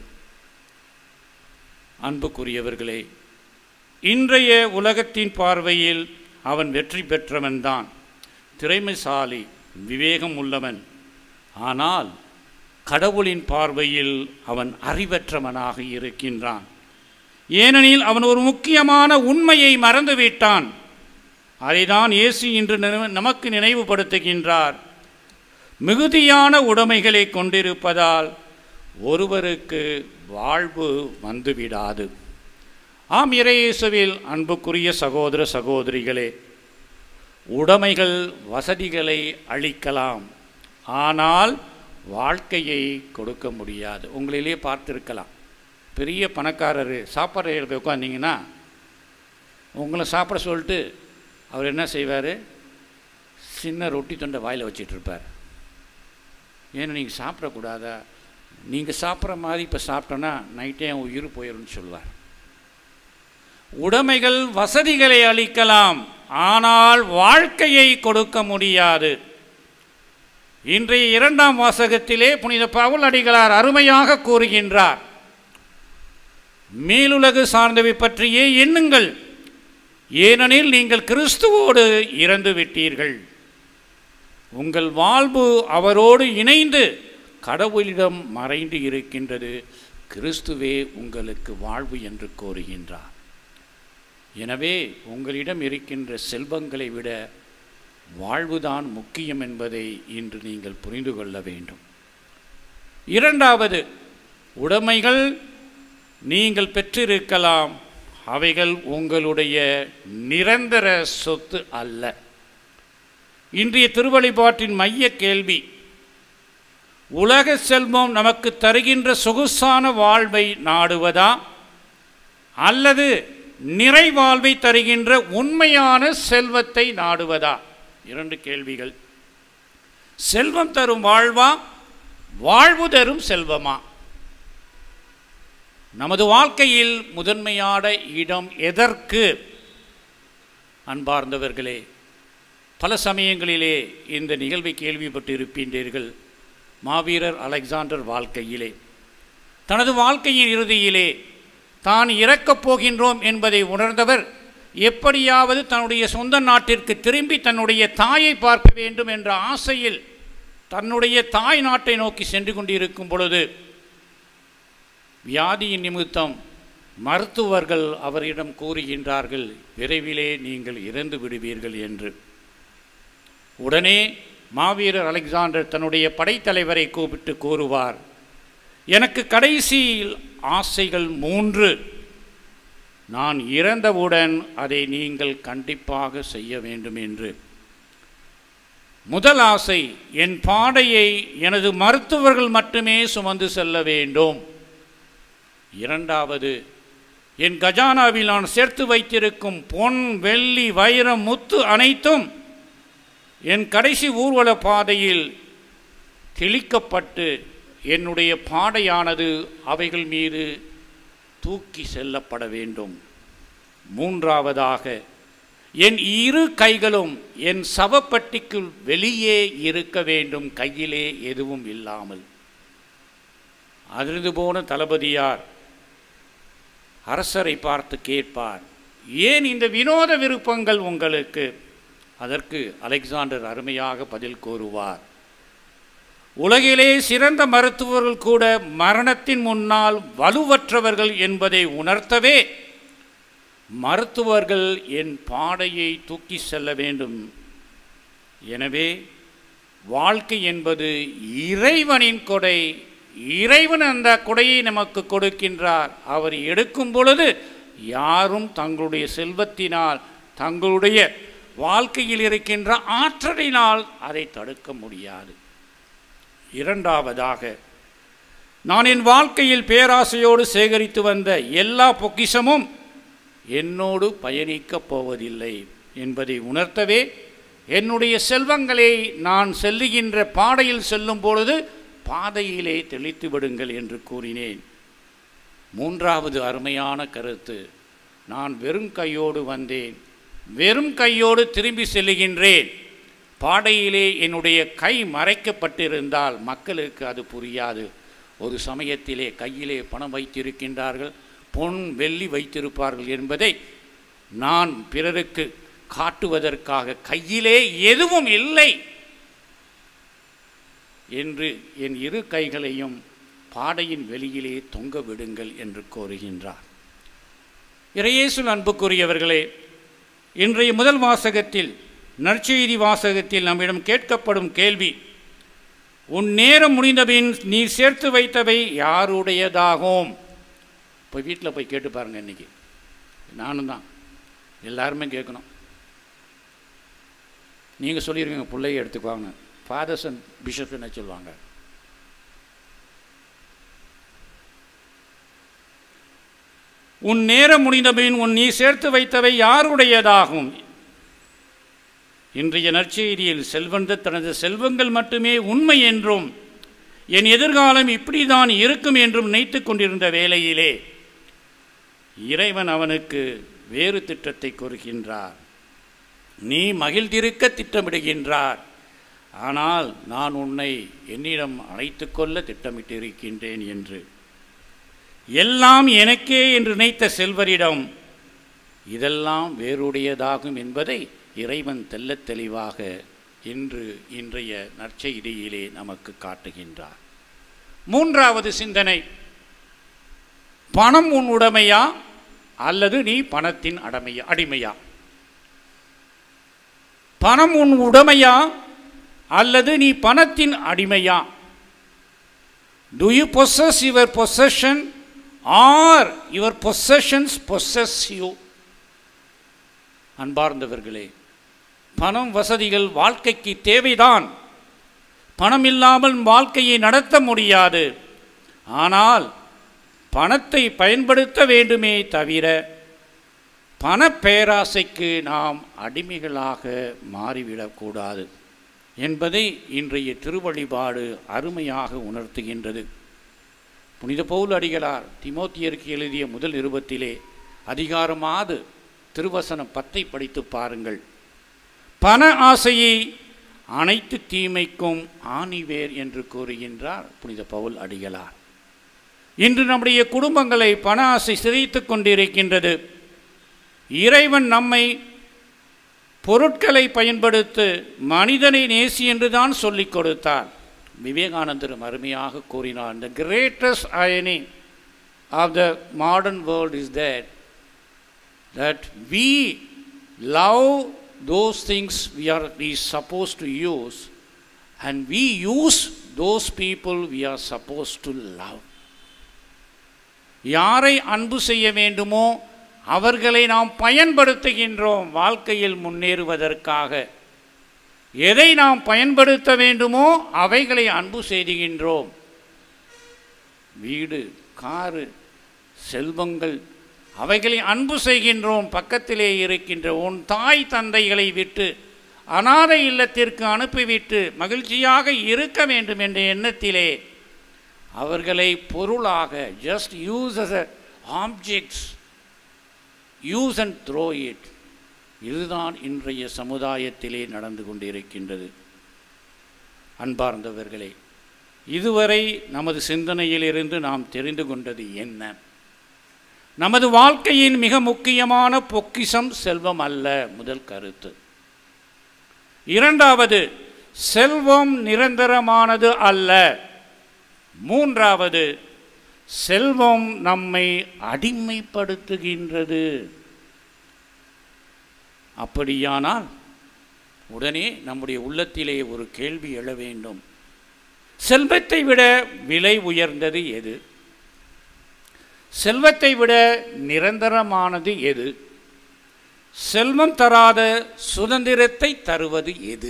அன்புக்குரியவர்களே இன்றைய உலகத்தின் பார்வையில் அவன் வெற்றி பெற்றவன்தான் திறமைசாலி விவேகம் உள்ளவன் ஆனால் கடவுளின் பார்வையில் அவன் அறிவற்றவனாக இருக்கின்றான் ஏனெனில் அவன் ஒரு முக்கியமான உண்மையை மறந்துவிட்டான் அதைதான் இயேசு இன்று நினைவு- நமக்கு நினைவுபடுத்துகின்றார் மிகுதியான உடைமைகளை கொண்டிருப்பதால் ஒருவருக்கு வாழ்வு வந்துவிடாது ஆம் இறையேசுவில் அன்புக்குரிய சகோதர சகோதரிகளே உடைமைகள் வசதிகளை அளிக்கலாம் ஆனால் வாழ்க்கையை கொடுக்க முடியாது உங்களிலே பார்த்துருக்கலாம் பெரிய பணக்காரர் சாப்பாடு போய் உட்காந்திங்கன்னா உங்களை சாப்பிட சொல்லிட்டு அவர் என்ன செய்வார் சின்ன ரொட்டி தொண்டை வாயில் வச்சிட்டு இருப்பார் ஏன்னா நீங்கள் சாப்பிடக்கூடாதா நீங்கள் சாப்பிட்ற மாதிரி இப்போ சாப்பிட்டோன்னா நைட்டே என் உயிர் போயிடும்னு சொல்லுவார் உடைமைகள் வசதிகளை அளிக்கலாம் ஆனால் வாழ்க்கையை கொடுக்க முடியாது இன்றைய இரண்டாம் வாசகத்திலே புனித பவுல் அடிகளார் அருமையாக கூறுகின்றார் மேலுலகு சார்ந்தவை பற்றியே எண்ணுங்கள் ஏனெனில் நீங்கள் கிறிஸ்துவோடு இறந்து விட்டீர்கள் உங்கள் வாழ்வு அவரோடு இணைந்து கடவுளிடம் மறைந்து இருக்கின்றது கிறிஸ்துவே உங்களுக்கு வாழ்வு என்று கோருகின்றார் எனவே உங்களிடம் இருக்கின்ற செல்வங்களை விட வாழ்வுதான் முக்கியம் என்பதை இன்று நீங்கள் புரிந்து கொள்ள வேண்டும் இரண்டாவது உடைமைகள் நீங்கள் பெற்றிருக்கலாம் அவைகள் உங்களுடைய நிரந்தர சொத்து அல்ல இன்றைய திருவழிபாட்டின் மைய கேள்வி உலக செல்வம் நமக்கு தருகின்ற சொகுசான வாழ்வை நாடுவதா அல்லது நிறைவாழ்வை தருகின்ற உண்மையான செல்வத்தை நாடுவதா இரண்டு கேள்விகள் செல்வம் தரும் வாழ்வா வாழ்வு தரும் செல்வமா நமது வாழ்க்கையில் முதன்மையான இடம் எதற்கு அன்பார்ந்தவர்களே பல சமயங்களிலே இந்த நிகழ்வை கேள்விப்பட்டு இருக்கின்றீர்கள் மாவீரர் அலெக்சாண்டர் வாழ்க்கையிலே தனது வாழ்க்கையின் இறுதியிலே தான் இறக்கப் போகின்றோம் என்பதை உணர்ந்தவர் எப்படியாவது தன்னுடைய சொந்த நாட்டிற்கு திரும்பி தன்னுடைய தாயை பார்க்க வேண்டும் என்ற ஆசையில் தன்னுடைய தாய் நாட்டை நோக்கி சென்று கொண்டிருக்கும் பொழுது வியாதியின் நிமித்தம் மருத்துவர்கள் அவரிடம் கூறுகின்றார்கள் விரைவிலே நீங்கள் இறந்து விடுவீர்கள் என்று உடனே மாவீரர் அலெக்சாண்டர் தன்னுடைய படைத்தலைவரை கூப்பிட்டு கூறுவார் எனக்கு கடைசியில் ஆசைகள் மூன்று நான் இறந்தவுடன் அதை நீங்கள் கண்டிப்பாக செய்ய வேண்டும் என்று முதல் ஆசை என் பாடையை எனது மருத்துவர்கள் மட்டுமே சுமந்து செல்ல வேண்டும் இரண்டாவது என் கஜானாவில் நான் சேர்த்து வைத்திருக்கும் பொன் வெள்ளி வைரம் முத்து அனைத்தும் என் கடைசி ஊர்வல பாதையில் தெளிக்கப்பட்டு என்னுடைய பாடையானது அவைகள் மீது தூக்கி செல்லப்பட வேண்டும் மூன்றாவதாக என் இரு கைகளும் என் சவப்பட்டிக்குள் வெளியே இருக்க வேண்டும் கையிலே எதுவும் இல்லாமல் அதிர்ந்து போன தளபதியார் அரசரை பார்த்து கேட்பார் ஏன் இந்த வினோத விருப்பங்கள் உங்களுக்கு அதற்கு அலெக்சாண்டர் அருமையாக பதில் கூறுவார் உலகிலே சிறந்த மருத்துவர்கள் கூட மரணத்தின் முன்னால் வலுவற்றவர்கள் என்பதை உணர்த்தவே மருத்துவர்கள் என் பாடையை தூக்கி செல்ல வேண்டும் எனவே வாழ்க்கை என்பது இறைவனின் கொடை இறைவன் அந்த கொடையை நமக்கு கொடுக்கின்றார் அவர் எடுக்கும் பொழுது யாரும் தங்களுடைய செல்வத்தினால் தங்களுடைய வாழ்க்கையில் இருக்கின்ற ஆற்றலினால் அதை தடுக்க முடியாது இரண்டாவதாக நான் என் வாழ்க்கையில் பேராசையோடு சேகரித்து வந்த எல்லா பொக்கிஷமும் என்னோடு பயணிக்கப் போவதில்லை என்பதை உணர்த்தவே என்னுடைய செல்வங்களை நான் செல்லுகின்ற பாதையில் செல்லும் பொழுது பாதையிலே தெளித்து விடுங்கள் என்று கூறினேன் மூன்றாவது அருமையான கருத்து நான் வெறும் கையோடு வந்தேன் வெறும் கையோடு திரும்பி செல்லுகின்றேன் பாடையிலே என்னுடைய கை மறைக்கப்பட்டிருந்தால் மக்களுக்கு அது புரியாது ஒரு சமயத்திலே கையிலே பணம் வைத்திருக்கின்றார்கள் பொன் வெள்ளி வைத்திருப்பார்கள் என்பதை நான் பிறருக்கு காட்டுவதற்காக கையிலே எதுவும் இல்லை என்று என் இரு கைகளையும் பாடையின் வெளியிலே தொங்க விடுங்கள் என்று கோருகின்றார் இறையேசுல் அன்புக்குரியவர்களே இன்றைய முதல் வாசகத்தில் நற்செய்தி வாசகத்தில் நம்மிடம் கேட்கப்படும் கேள்வி உன் நேரம் முடிந்தபின் நீ சேர்த்து வைத்தவை யாருடையதாகும் போய் வீட்டில் போய் கேட்டு பாருங்க இன்னைக்கு நானும் தான் எல்லாருமே கேட்கணும் நீங்கள் சொல்லியிருக்கீங்க பிள்ளைய எடுத்துக்குவாங்க ஃபாதர்ஸ் அண்ட் பிஷப் என்ன சொல்லுவாங்க உன் நேரம் முடிந்தபின் உன் நீ சேர்த்து வைத்தவை யாருடையதாகும் இன்றைய நற்செய்தியில் செல்வந்த தனது செல்வங்கள் மட்டுமே உண்மை என்றும் என் எதிர்காலம் இப்படிதான் இருக்கும் என்றும் நினைத்து கொண்டிருந்த வேளையிலே இறைவன் அவனுக்கு வேறு திட்டத்தை கூறுகின்றார் நீ மகிழ்ந்திருக்க திட்டமிடுகின்றார் ஆனால் நான் உன்னை என்னிடம் அழைத்து கொள்ள திட்டமிட்டிருக்கின்றேன் என்று எல்லாம் எனக்கே என்று நினைத்த செல்வரிடம் இதெல்லாம் வேறுடையதாகும் என்பதை இறைவன் தெள்ளத் தெளிவாக இன்று இன்றைய நற்செய்தியிலே நமக்கு காட்டுகின்றார் மூன்றாவது சிந்தனை பணம் உன் உடைமையா அல்லது நீ பணத்தின் அடமையா அடிமையா பணம் உன் உடைமையா அல்லது நீ பணத்தின் அடிமையா do you possess your possession or your possessions possess you அன்பார்ந்தவர்களே பணம் வசதிகள் வாழ்க்கைக்கு தேவைதான் பணம் இல்லாமல் வாழ்க்கையை நடத்த முடியாது ஆனால் பணத்தை பயன்படுத்த வேண்டுமே தவிர பண பேராசைக்கு நாம் அடிமைகளாக மாறிவிடக்கூடாது என்பதை இன்றைய திருவழிபாடு அருமையாக உணர்த்துகின்றது புனித பவுல் அடிகளார் திமோத்தியருக்கு எழுதிய முதல் நிருபத்திலே அதிகாரமாது திருவசனம் பத்தை படித்து பாருங்கள் பண ஆசையை அனைத்து தீமைக்கும் ஆணிவேர் என்று கூறுகின்றார் புனித பவுல் அடிகளார் இன்று நம்முடைய குடும்பங்களை பண ஆசை சிதைத்து கொண்டிருக்கின்றது இறைவன் நம்மை பொருட்களை பயன்படுத்து மனிதனை நேசி என்று தான் சொல்லிக் கொடுத்தார் விவேகானந்தரும் அருமையாக கூறினார் the greatest irony of the modern world is that that we love those things we are we supposed to use and we use those people we are supposed to love யாரை அன்பு செய்ய வேண்டுமோ அவர்களை நாம் பயன்படுத்துகின்றோம் வாழ்க்கையில் முன்னேறுவதற்காக எதை நாம் பயன்படுத்த வேண்டுமோ அவைகளை அன்பு செய்துகின்றோம் வீடு காரு செல்வங்கள் அவைகளை அன்பு செய்கின்றோம் பக்கத்திலே இருக்கின்ற உன் தாய் தந்தைகளை விட்டு அனாதை இல்லத்திற்கு அனுப்பிவிட்டு மகிழ்ச்சியாக இருக்க வேண்டும் என்ற எண்ணத்திலே அவர்களை பொருளாக just use as a objects use and throw it இதுதான் இன்றைய சமுதாயத்திலே நடந்து கொண்டிருக்கின்றது அன்பார்ந்தவர்களே இதுவரை நமது சிந்தனையிலிருந்து நாம் தெரிந்து கொண்டது என்ன நமது வாழ்க்கையின் மிக முக்கியமான பொக்கிஷம் செல்வம் அல்ல முதல் கருத்து இரண்டாவது செல்வம் நிரந்தரமானது அல்ல மூன்றாவது செல்வம் நம்மை அடிமைப்படுத்துகின்றது அப்படியானால் உடனே நம்முடைய உள்ளத்திலே ஒரு கேள்வி எழ வேண்டும் செல்வத்தை விட விலை உயர்ந்தது எது செல்வத்தை விட நிரந்தரமானது எது செல்வம் தராத சுதந்திரத்தை தருவது எது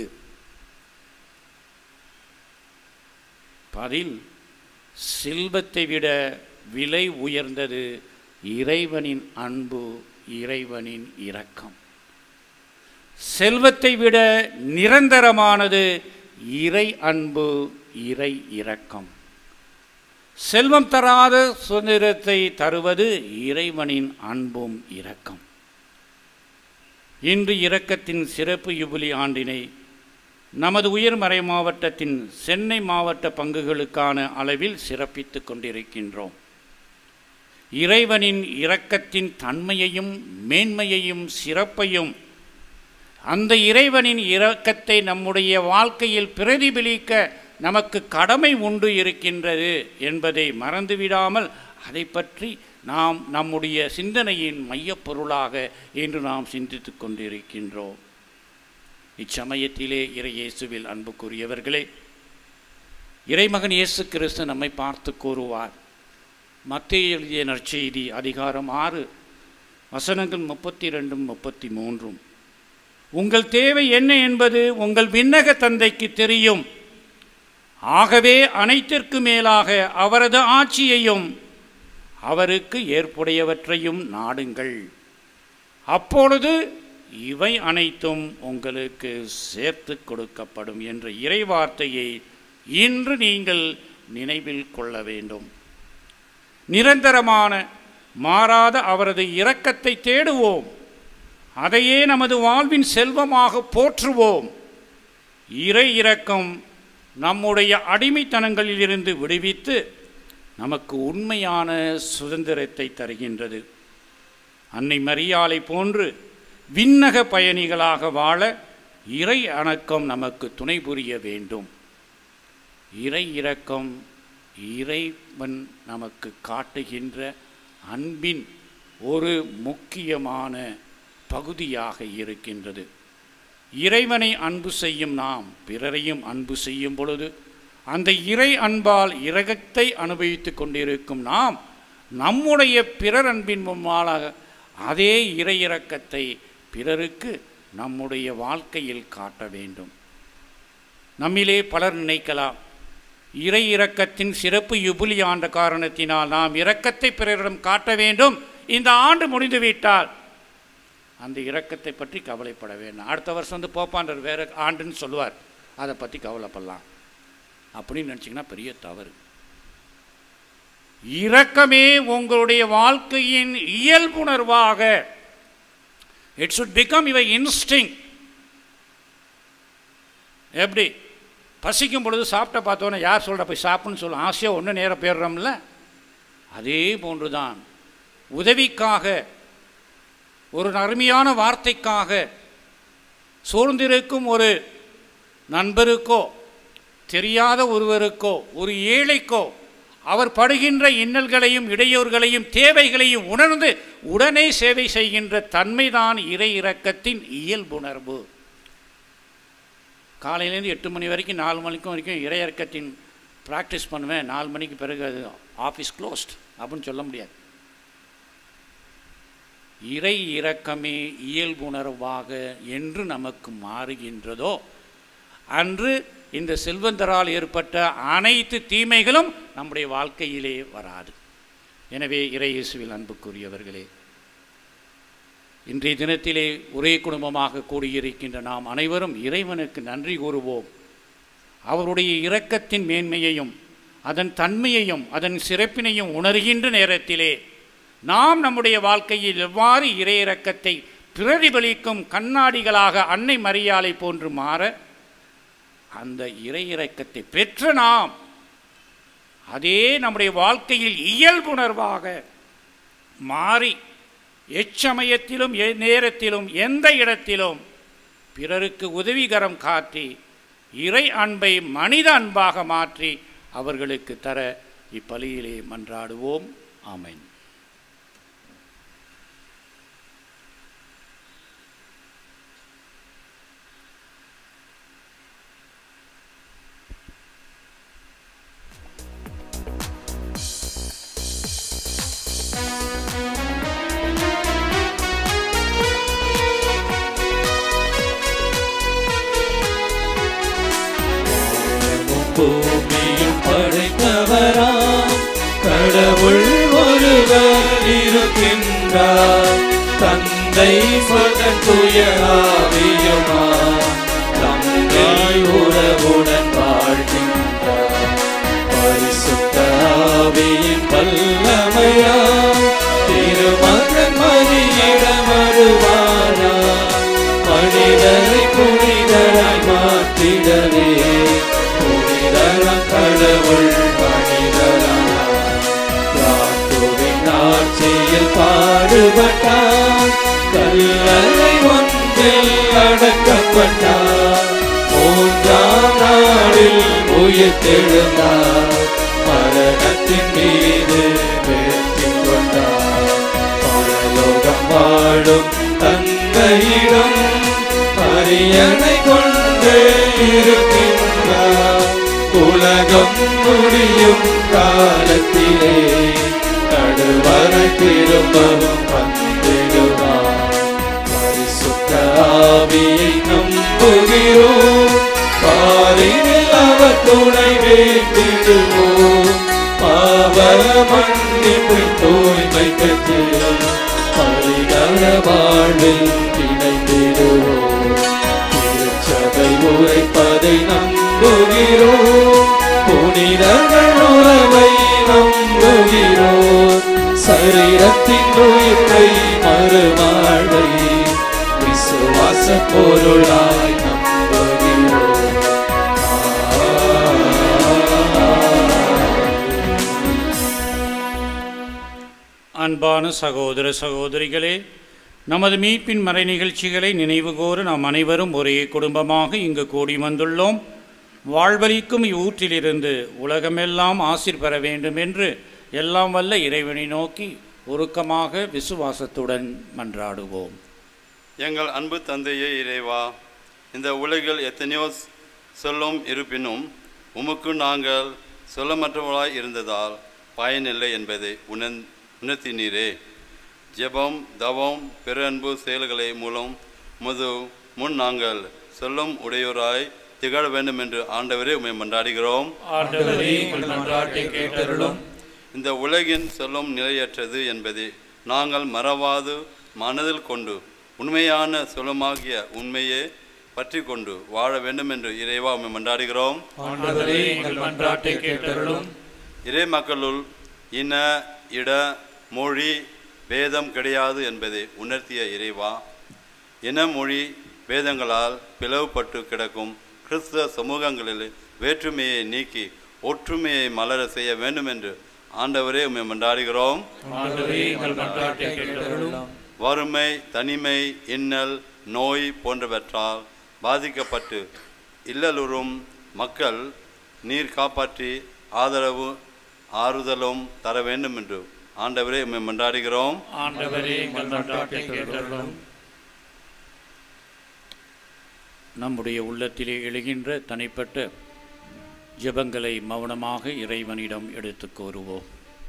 பதில் செல்வத்தை விட விலை உயர்ந்தது இறைவனின் அன்பு இறைவனின் இரக்கம் செல்வத்தை விட நிரந்தரமானது இறை அன்பு இறை இரக்கம் செல்வம் தராத சுதந்திரத்தை தருவது இறைவனின் அன்பும் இரக்கம் இன்று இரக்கத்தின் சிறப்பு யுபிலி ஆண்டினை நமது உயர்மறை மாவட்டத்தின் சென்னை மாவட்ட பங்குகளுக்கான அளவில் சிறப்பித்து கொண்டிருக்கின்றோம் இறைவனின் இரக்கத்தின் தன்மையையும் மேன்மையையும் சிறப்பையும் அந்த இறைவனின் இரக்கத்தை நம்முடைய வாழ்க்கையில் பிரதிபலிக்க நமக்கு கடமை உண்டு இருக்கின்றது என்பதை மறந்துவிடாமல் அதை பற்றி நாம் நம்முடைய சிந்தனையின் மையப்பொருளாக இன்று நாம் சிந்தித்து கொண்டிருக்கின்றோம் இச்சமயத்திலே இறை இயேசுவில் அன்புக்குரியவர்களே இறைமகன் இயேசு கிறிஸ்து நம்மை பார்த்து கூறுவார் மத்திய எழுதிய நற்செய்தி அதிகாரம் ஆறு வசனங்கள் முப்பத்தி ரெண்டும் முப்பத்தி மூன்றும் உங்கள் தேவை என்ன என்பது உங்கள் விண்ணக தந்தைக்கு தெரியும் ஆகவே அனைத்திற்கு மேலாக அவரது ஆட்சியையும் அவருக்கு ஏற்புடையவற்றையும் நாடுங்கள் அப்பொழுது இவை அனைத்தும் உங்களுக்கு சேர்த்து கொடுக்கப்படும் என்ற இறைவார்த்தையை இன்று நீங்கள் நினைவில் கொள்ள வேண்டும் நிரந்தரமான மாறாத அவரது இரக்கத்தை தேடுவோம் அதையே நமது வாழ்வின் செல்வமாக போற்றுவோம் இறை இரக்கம் நம்முடைய அடிமைத்தனங்களிலிருந்து விடுவித்து நமக்கு உண்மையான சுதந்திரத்தை தருகின்றது அன்னை மரியாளை போன்று விண்ணக பயணிகளாக வாழ இறை அணக்கம் நமக்கு துணை புரிய வேண்டும் இறை இரக்கம் இறைவன் நமக்கு காட்டுகின்ற அன்பின் ஒரு முக்கியமான பகுதியாக இருக்கின்றது இறைவனை அன்பு செய்யும் நாம் பிறரையும் அன்பு செய்யும் பொழுது அந்த இறை அன்பால் இரகத்தை அனுபவித்துக் கொண்டிருக்கும் நாம் நம்முடைய பிறர் அன்பின் முன்பாலாக அதே இறை இரக்கத்தை பிறருக்கு நம்முடைய வாழ்க்கையில் காட்ட வேண்டும் நம்மிலே பலர் நினைக்கலாம் இறை இரக்கத்தின் சிறப்பு யுபிலி ஆண்ட காரணத்தினால் நாம் இரக்கத்தை பிறரிடம் காட்ட வேண்டும் இந்த ஆண்டு முடிந்துவிட்டால் அந்த இரக்கத்தை பற்றி கவலைப்பட வேண்டாம் அடுத்த வருஷம் வந்து போப்பாண்டர் வேற ஆண்டுன்னு சொல்லுவார் அதை பற்றி கவலைப்படலாம் அப்படின்னு நினச்சிங்கன்னா பெரிய தவறு இரக்கமே உங்களுடைய வாழ்க்கையின் இயல்புணர்வாக it should become your instinct எப்படி பசிக்கும் பொழுது சாப்பிட்ட பார்த்தோன்னே யார் சொல்கிற போய் சாப்பிட்ணுன்னு சொல்லும் ஆசையாக ஒன்று நேரம் போயிடுறோம்ல அதே போன்று தான் உதவிக்காக ஒரு அருமையான வார்த்தைக்காக சூழ்ந்திருக்கும் ஒரு நண்பருக்கோ தெரியாத ஒருவருக்கோ ஒரு ஏழைக்கோ அவர் படுகின்ற இன்னல்களையும் இடையூறுகளையும் தேவைகளையும் உணர்ந்து உடனே சேவை செய்கின்ற தன்மைதான் இறை இரக்கத்தின் இயல்புணர்வு காலையிலேருந்து எட்டு மணி வரைக்கும் நாலு மணிக்கும் வரைக்கும் இறை இறக்கத்தின் ப்ராக்டிஸ் பண்ணுவேன் நாலு மணிக்கு பிறகு அது ஆஃபீஸ் க்ளோஸ்ட் அப்படின்னு சொல்ல முடியாது இறை இரக்கமே இயல்புணர்வாக என்று நமக்கு மாறுகின்றதோ அன்று இந்த செல்வந்தரால் ஏற்பட்ட அனைத்து தீமைகளும் நம்முடைய வாழ்க்கையிலே வராது எனவே இறை இயேசுவில் அன்புக்குரியவர்களே இன்றைய தினத்திலே ஒரே குடும்பமாக கூடியிருக்கின்ற நாம் அனைவரும் இறைவனுக்கு நன்றி கூறுவோம் அவருடைய இரக்கத்தின் மேன்மையையும் அதன் தன்மையையும் அதன் சிறப்பினையும் உணர்கின்ற நேரத்திலே நாம் நம்முடைய வாழ்க்கையில் எவ்வாறு இறை இரக்கத்தை பிரதிபலிக்கும் கண்ணாடிகளாக அன்னை மரியாதை போன்று மாற அந்த இறை இரக்கத்தை பெற்ற நாம் அதே நம்முடைய வாழ்க்கையில் இயல்புணர்வாக மாறி எச்சமயத்திலும் எ- நேரத்திலும் எந்த இடத்திலும் பிறருக்கு உதவிகரம் காட்டி இறை அன்பை மனித அன்பாக மாற்றி அவர்களுக்கு தர இப்பலியிலே மன்றாடுவோம் ஆமென் பூமியும் படைத்தவராம் கடவுள் ஒருவர் இருக்கின்றார் தந்தை மகன் துயராவியுமா தந்தை உறவுடன் வாழ்கின்றார் பரிசுத்த ஆவியின் வல்லமையாம் திருமகன் மதியிடம் வருவானா மனிதரை புனிதராய் மாற்றிடவே புனிதரம் கடவுள் மனிதரானார் பிராத்துவின் ஆட்சியில் பாடுபட்டார் கல்லறை ஒன்றில் அடக்கப்பட்டார் மூன்றாம் நாளில் உயிர்த்தெழுந்தார் மரணத்தின் மீது வெற்றி கொண்டார் பரலோகம் வாழும் தந்தையிடம் அரியணை கொண்டு இருக்கின்றார் உலகம் முடியும் காலத்திலே நடுவரை திரும்பவும் வந்திடுவார் பரிசுத்த ஆவியை நம்புகிறோம் பாரினில் அவர் துணை வேண்டிடுவோம் பாவ மன்னிப்பு தூய்மை பெற்று பரிகார வாழ்வில் இணைந்து உரைப்பதை நம்புகிறோம் புனிதர்கள் உறவை நம்புகிறோம் சரீரத்தின் உயிர்ப்பை மறுவாழ்வை விசுவாச பொருளாய் நம்புகிறோம் அன்பான சகோதர சகோதரிகளே நமது மீட்பின் மறை நிகழ்ச்சிகளை நினைவுகூர நாம் அனைவரும் ஒரே குடும்பமாக இங்கு கூடி வந்துள்ளோம் வாழ்வளிக்கும் இவ்வூற்றிலிருந்து உலகமெல்லாம் ஆசிர் பெற வேண்டும் என்று எல்லாம் வல்ல இறைவனை நோக்கி உருக்கமாக விசுவாசத்துடன் மன்றாடுவோம் எங்கள் அன்பு தந்தையே இறைவா இந்த உலகில் எத்தனையோ சொல்லும் இருப்பினும் உமக்கு நாங்கள் சொல்லமற்றவர்களாய் இருந்ததால் பயனில்லை என்பதை உணர் உணர்த்தினீரே ஜெபம் தவம் பிற அன்பு செயல்களை மூலம் முது முன் நாங்கள் சொல்லும் உடையோராய் திகழ வேண்டும் என்று ஆண்டவரே உம்மை மன்றாடுகிறோம் ஆண்டவரே எங்கள் மன்றாட்டை கேட்டருளும் இந்த உலகின் சொல்லும் நிலையற்றது என்பதை நாங்கள் மறவாது மனதில் கொண்டு உண்மையான சொல்லமாகிய உண்மையை பற்றி கொண்டு வாழ வேண்டும் என்று இறைவா உம்மை மன்றாடுகிறோம் ஆண்டவரே எங்கள் மன்றாட்டை கேட்டருளும் இறை மக்களுள் இன இட மொழி வேதம் கிடையாது என்பதை உணர்த்திய இறைவா இன மொழி வேதங்களால் பிளவுபட்டு கிடக்கும் கிறிஸ்தவ சமூகங்களில் வேற்றுமையை நீக்கி ஒற்றுமையை மலர செய்ய வேண்டும் என்று ஆண்டவரே உம்மை மன்றாடுகிறோம் ஆண்டவரே எங்கள் மன்றாட்டை கேட்டருளும் வறுமை தனிமை இன்னல் நோய் போன்றவற்றால் பாதிக்கப்பட்டு இல்லலுறும் மக்கள் நீர் காப்பாற்றி ஆதரவு ஆறுதலும் தர வேண்டும் என்று ஆண்டவரே உம்மை மன்றாடுகிறோம் ஆண்டவரே எங்கள் மன்றாட்டை கேட்டருளும் நம்முடைய உள்ளத்திலே எழுகின்ற தனிப்பட்ட ஜெபங்களை மௌனமாக இறைவனிடம் எடுத்துக் கூறுவோம்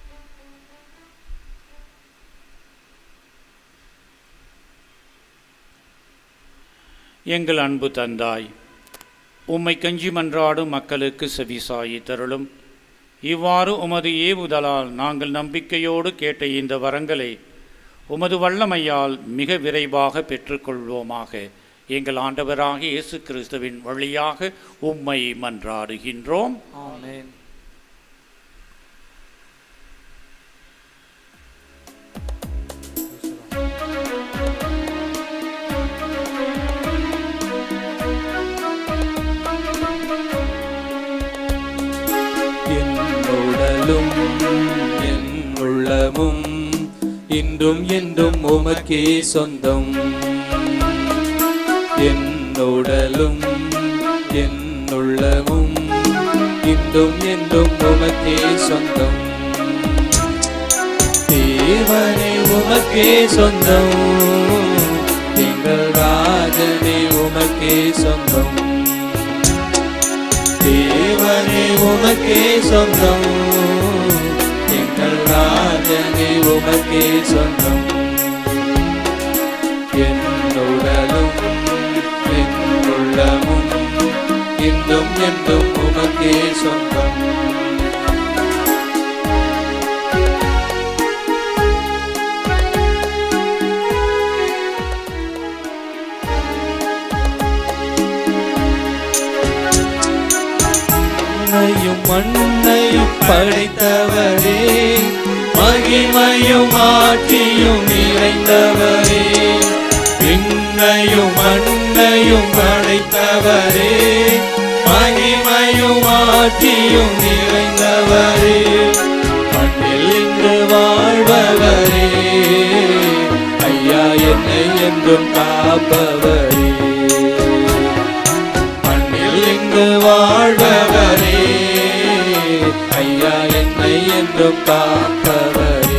எங்கள் அன்பு தந்தாய் உம்மை கஞ்சி மன்றாடும் மக்களுக்கு செவிசாயி தருளும் இவ்வாறு உமது ஏவுதலால் நாங்கள் நம்பிக்கையோடு கேட்ட இந்த வரங்களை உமது வல்லமையால் மிக விரைவாக பெற்றுக்கொள்வோமாக எங்கள் ஆண்டவராக இயேசு கிறிஸ்துவின் வழியாக உம்மை மன்றாடுகின்றோம் ஆமென் என் உடலும் என் உள்ளமும் இன்றும் என்றும் உமக்கே சொந்தம் என் உடலும் என் உள்ளமும் இன்றும் என்றும் உமக்கே சொந்தம் தேவனே உமக்கே சொந்தம் எங்கள் ராஜனே உமக்கே சொந்தம் தேவனே உமக்கே சொந்தம் எங்கள் ராஜனே உமக்கே சொந்தம் என் உடலும் என் உள்ளமும் இன்றும் என்றும் உமக்கே சொந்தம் மண்ணையும் மண்ணையும் படைத்தவரே மகிமையும் ஆட்சியும் நிறைந்தவரே விண்ணையும் மண்ணையும் படைத்தவரே மகிமையும் ஆட்சியும் நிறைந்தவரே மண்ணில் இன்று வாழ்பவரே ஐயா என்னை என்றும் காப்பவரே மண்ணில் இங்கு வாழ்பவரே ஐயா என்னை என்றும் காப்பவரே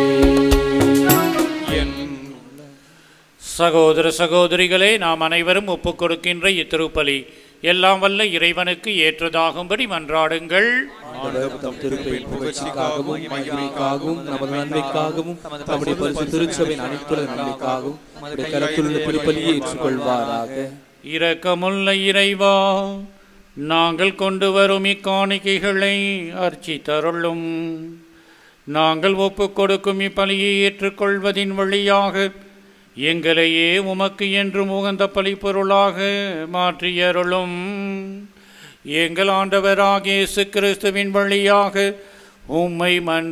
என் சகோதர சகோதரிகளே நாம் அனைவரும் ஒப்புக் கொடுக்கின்ற இத்திருப்பலி எல்லாம் வல்ல இறைவனுக்கு ஏற்றதாகும்படி மன்றாடுங்கள் ஆண்டவர் தம் திருப்பையின் புகழ்ச்சிக்காகவும் மகிமைக்காகவும் நமது நன்மைக்காகவும் தம்முடைய பரிசு திருச்சபையின் அனைத்துலக நன்மைக்காகவும் நம்முடைய கருத்துள்ள திருப்பலியை ஏற்றுக்கொள்வாராக இரக்கமுள்ள இறைவா நாங்கள் கொண்டு வரும் இக்காணிக்கைகளை அர்ச்சித்தருளும் நாங்கள் ஒப்புக் கொடுக்கும் இப்பலியை ஏற்றுக்கொள்வதின் வழியாக எங்களையே உமக்கு என்றும் உகந்த பழிப்பொருளாக மாற்றியருளும் எங்கள் ஆண்டவராகிய இயேசு கிறிஸ்துவின் வழியாக உம்மை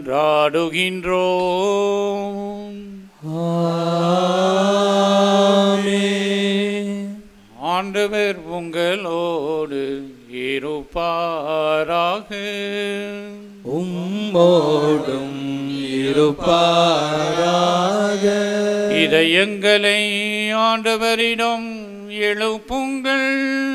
மன்றாடுகின்றோம் ஆண்டவர் உங்களோடு இருப்பாராக உம்மோடும் இருப்பாராக இதயங்களை ஆண்டவரிடம் எழுப்புங்கள்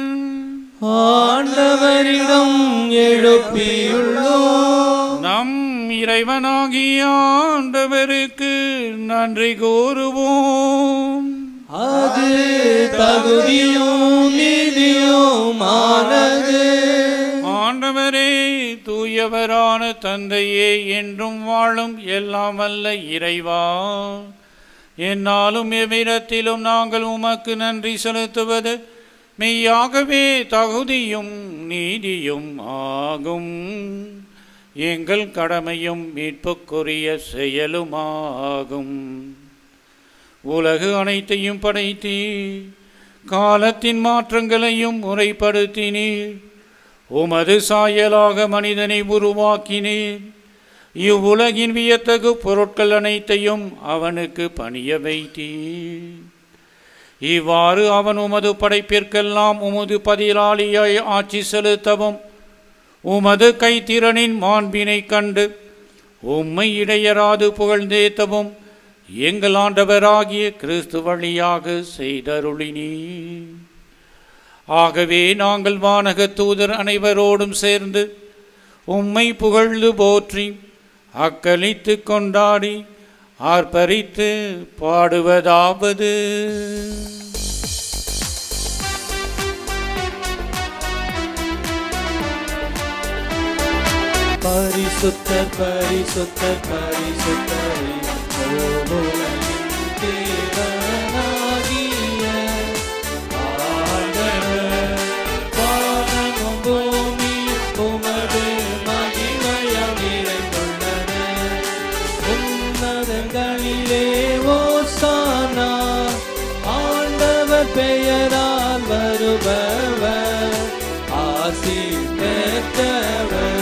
ஆண்டவரிடம் எழுப்பியுள்ளோம் நம் இறைவனாகிய ஆண்டவருக்கு நன்றி கூறுவோம் அது தகுதியும் நீதியுமானது ஆண்டவரே தூயவரான தந்தையே என்றும் வாழும் எல்லாம் வல்ல இறைவா என்னாலும் எவ்விடத்திலும் நாங்கள் உமக்கு நன்றி செலுத்துவது மெய்யாகவே தகுதியும் நீதியும் ஆகும் எங்கள் கடமையும் மீட்புக்குரிய செயலுமாகும் உலகு அனைத்தையும் படைத்தீர் காலத்தின் மாற்றங்களையும் முறைப்படுத்தினீர் உமது சாயலாக மனிதனை உருவாக்கினீர் இவ்வுலகின் வியத்தகு பொருட்கள் அனைத்தையும் அவனுக்கு பணிய வைத்தீர் இவ்வாறு அவன் உமது படைப்பிற்கெல்லாம் உமது பதிலாளியாய் ஆட்சி செலுத்தவும் உமது கைத்திறனின் மாண்பினைக் கண்டு உம்மை இடையராது புகழ்ந்தேத்தவும் எங்கள் ஆண்டவராகிய கிறிஸ்து வழியாக செய்தருளினீ ஆகவே நாங்கள் வானக தூதர் அனைவரோடும் சேர்ந்து உம்மை புகழ்ந்து போற்றி அக்களித்து கொண்டாடி ஆர்ப்பரித்து பாடுவதாவது பரிசுத்தர் பரிசுத்தர் பரிசுத்தரே ஓமுலகின் தேவனாகிய ஆண்டவர் வானமும் பூமியும் உமது மகிமையால் நிறைந்துள்ளன. உன்னதங்களிலே ஓசானா ஆண்டவர் பெயரால் வருபவர் ஆசி பெற்றவர்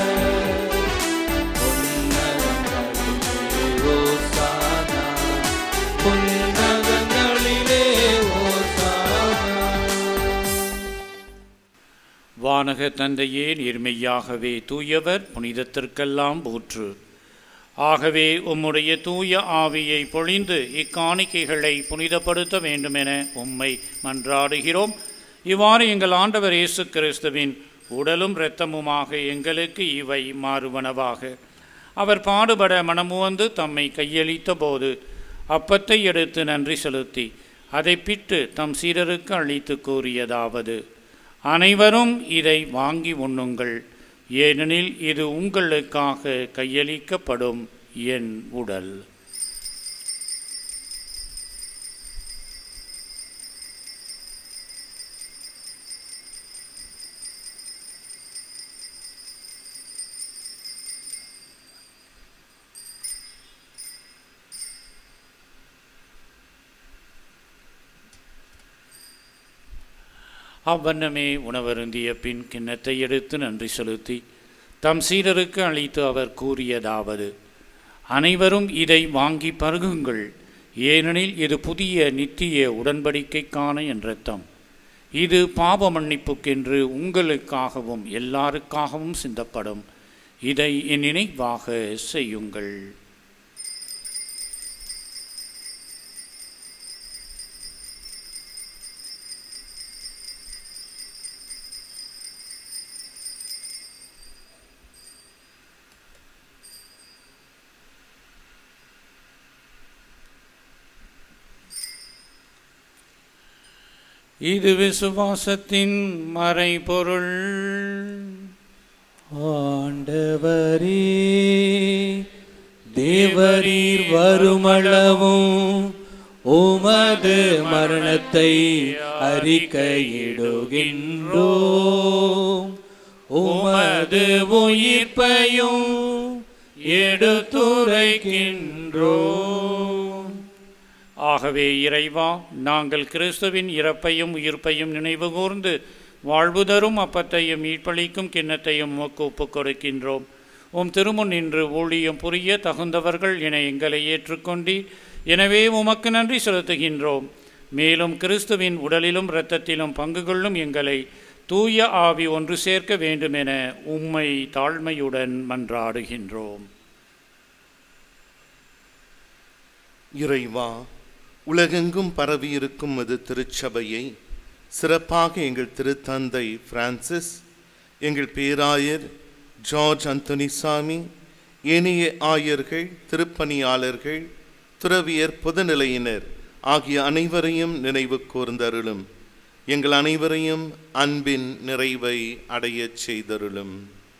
உன்னதங்களிலே ஓசானா உன்னதங்களிலே ஓசானா வானக தந்தையே நீர்மையாகவே தூயவர் புனிதத்திற்கெல்லாம் போற்று ஆகவே உம்முடைய தூய ஆவியை பொழிந்து இக்காணிக்கைகளை புனிதப்படுத்த வேண்டுமென உம்மை மன்றாடுகிறோம் இவ்வாறு எங்கள் ஆண்டவர் இயேசு கிறிஸ்துவின் உடலும் இரத்தமுமாக எங்களுக்கு இவை மாறுவனவாக அவர் பாடுபட மனமுவந்து தம்மை கையளித்த போது அப்பத்தை எடுத்து நன்றி செலுத்தி அதை பிட்டு தம் சீடருக்கு அளித்து கூறியதாவது அனைவரும் இதை வாங்கி உண்ணுங்கள் ஏனெனில் இது உங்களுக்காக கையளிக்கப்படும் என் உடல் அவ்வண்ணமே உணவருந்திய பின் கிண்ணத்தை எடுத்து நன்றி செலுத்தி தம் சீடருக்கு அளித்து அவர் கூறியதாவது அனைவரும் இதை வாங்கி பருகுங்கள் ஏனெனில் இது புதிய நித்திய உடன்படிக்கைக்கான என் இரத்தம் இது பாவ மன்னிப்புக்கென்று உங்களுக்காகவும் எல்லாருக்காகவும் சிந்தப்படும் இதை என் நினைவாக செய்யுங்கள் இது விசுவாசத்தின் மறைபொருள் ஆண்டவரே தேவரீர் வருமளவும் உமது மரணத்தை அறிக்கையிடுகின்றோம் உமது உயிர்ப்பையும் எடுத்துரைக்கின்றோம் ஆகவே இறைவா நாங்கள் கிறிஸ்துவின் இறப்பையும் உயிர்ப்பையும் நினைவு கூர்ந்து வாழ்வு தரும் அப்பத்தையும் மீட்பளிக்கும் கிண்ணத்தையும் உமக்கு ஒப்புக் கொடுக்கின்றோம் உம் திருமுன் நின்று ஊழியம் புரிய தகுந்தவர்கள் என எங்களை ஏற்றுக்கொண்டி எனவே உமக்கு நன்றி செலுத்துகின்றோம் மேலும் கிறிஸ்துவின் உடலிலும் இரத்தத்திலும் பங்கு கொள்ளும் எங்களை தூய ஆவி ஒன்று சேர்க்க வேண்டுமென உம்மை தாழ்மையுடன் மன்றாடுகின்றோம் இறைவா உலகெங்கும் பரவியிருக்கும் அது திருச்சபையை சிறப்பாக எங்கள் திருத்தந்தை பிரான்சிஸ் எங்கள் பேராயர் ஜார்ஜ் அந்தோனிசாமி ஏனைய ஆயர்கள் திருப்பணியாளர்கள் துறவியர் பொதுநிலையினர் ஆகிய அனைவரையும் நினைவு கூர்ந்தருளும் எங்கள் அனைவரையும் அன்பின் நிறைவை அடையச் செய்தருளும்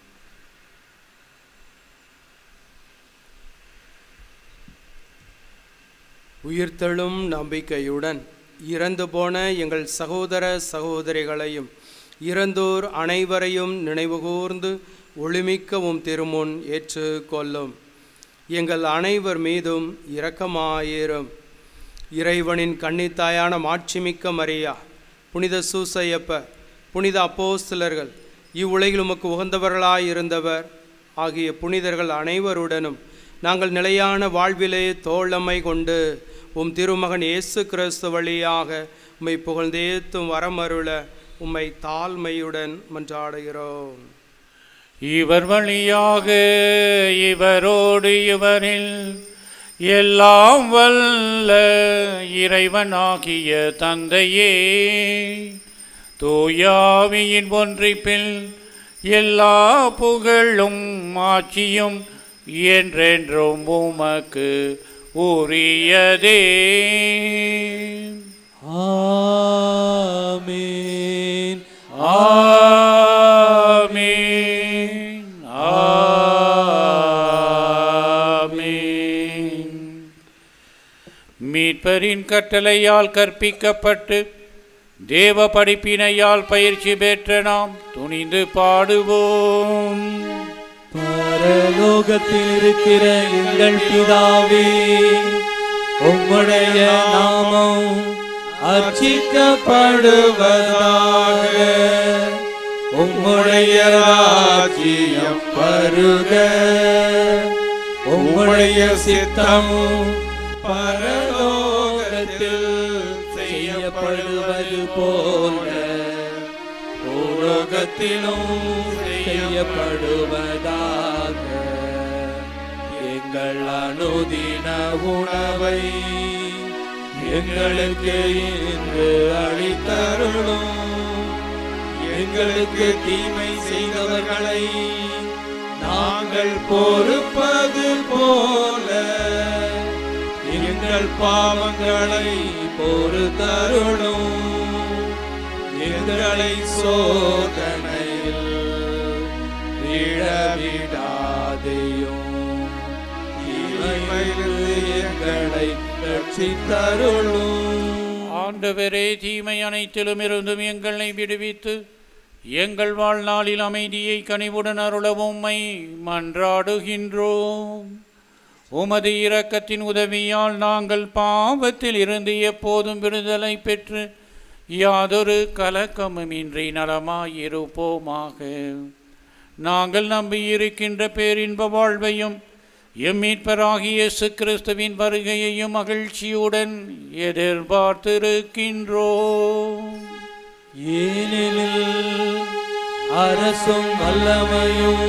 உயிர்த்தெழும் நம்பிக்கையுடன் இறந்து போன எங்கள் சகோதர சகோதரிகளையும் இறந்தோர் அனைவரையும் நினைவுகூர்ந்து ஒளிமிக்கவும் திருமுன் ஏற்றுக்கொள்ளும் எங்கள் அனைவர் மீதும் இரக்கமாயிரும் இறைவனின் கன்னித்தாயான மாட்சிமிக்க மரியா புனித சூசையப்ப புனித அப்போஸ்தலர்கள் இவ்வுலகில் உமக்கு உகந்தவர்களாயிருந்தவர் ஆகிய புனிதர்கள் அனைவருடனும் நாங்கள் நிலையான வாழ்விலே தோழமை கொண்டு உம் திருமகன் இயேசு கிறிஸ்து வழியாக உம்மை புகழ்ந்தேத்தும் வரமருள உம்மை தாழ்மையுடன் மன்றாடுகிறோம் இவர் வழியாக இவரோடு இவரில் எல்லாம் வல்ல இறைவனாகிய தந்தையே தூயாவியின் ஒன்றிப்பில் எல்லா புகழும் ஆட்சியும் என்றென்றும் உமக்கு உரியதே ஆமீன் ஆமீன் ஆமீன் மீட்பரின் கட்டளையால் கற்பிக்கப்பட்டு தேவ படிப்பினையால் பயிற்சி பெற்ற நாம் துணிந்து பாடுவோம் பரலோகத்தில் இருக்கிற எங்கள் பிதாவே உம்முடைய நாமம் அர்ச்சிக்கப்படுவதாக உம்முடைய ராஜ்யம் வருக உம்முடைய சித்தம் பரலோகத்தில் செய்யப்படுவது போல பூலோகத்திலும் செய்யப்படுவதாக எங்கள் அனுதின உணவை எங்களுக்கு இன்று அளித்தருளும் எங்களுக்கு தீமை செய்தவர்களை நாங்கள் பொறுப்பது போல எங்கள் பாவங்களை பொறுத்தருளும் எங்களை சோதனையில் விழவிடாதையும் தீமையிலிருந்து எங்களை ரட்சித்தருளும் ஆண்டவரே தீமை அனைத்திலும் இருந்தும் எங்களை விடுவித்து எங்கள் வாழ்நாளில் அமைதியை கனிவுடன் அருளவும் உம்மை மன்றாடுகின்றோம் உமது இரக்கத்தின் உதவியால் நாங்கள் பாவத்தில் இருந்து எப்போதும் விடுதலை பெற்று யாதொரு கலக்கமுமின்றி நலமாயிருப்போமாக நாங்கள் நம்பியிருக்கின்ற பேரின்ப வாழ்வையும் எம் மீட்பராகிய இயேசு கிறிஸ்துவின் வருகையையும் மகிழ்ச்சியுடன் எதிர்பார்த்திருக்கின்றோம் ஏனெனில் அரசும் வல்லமையும்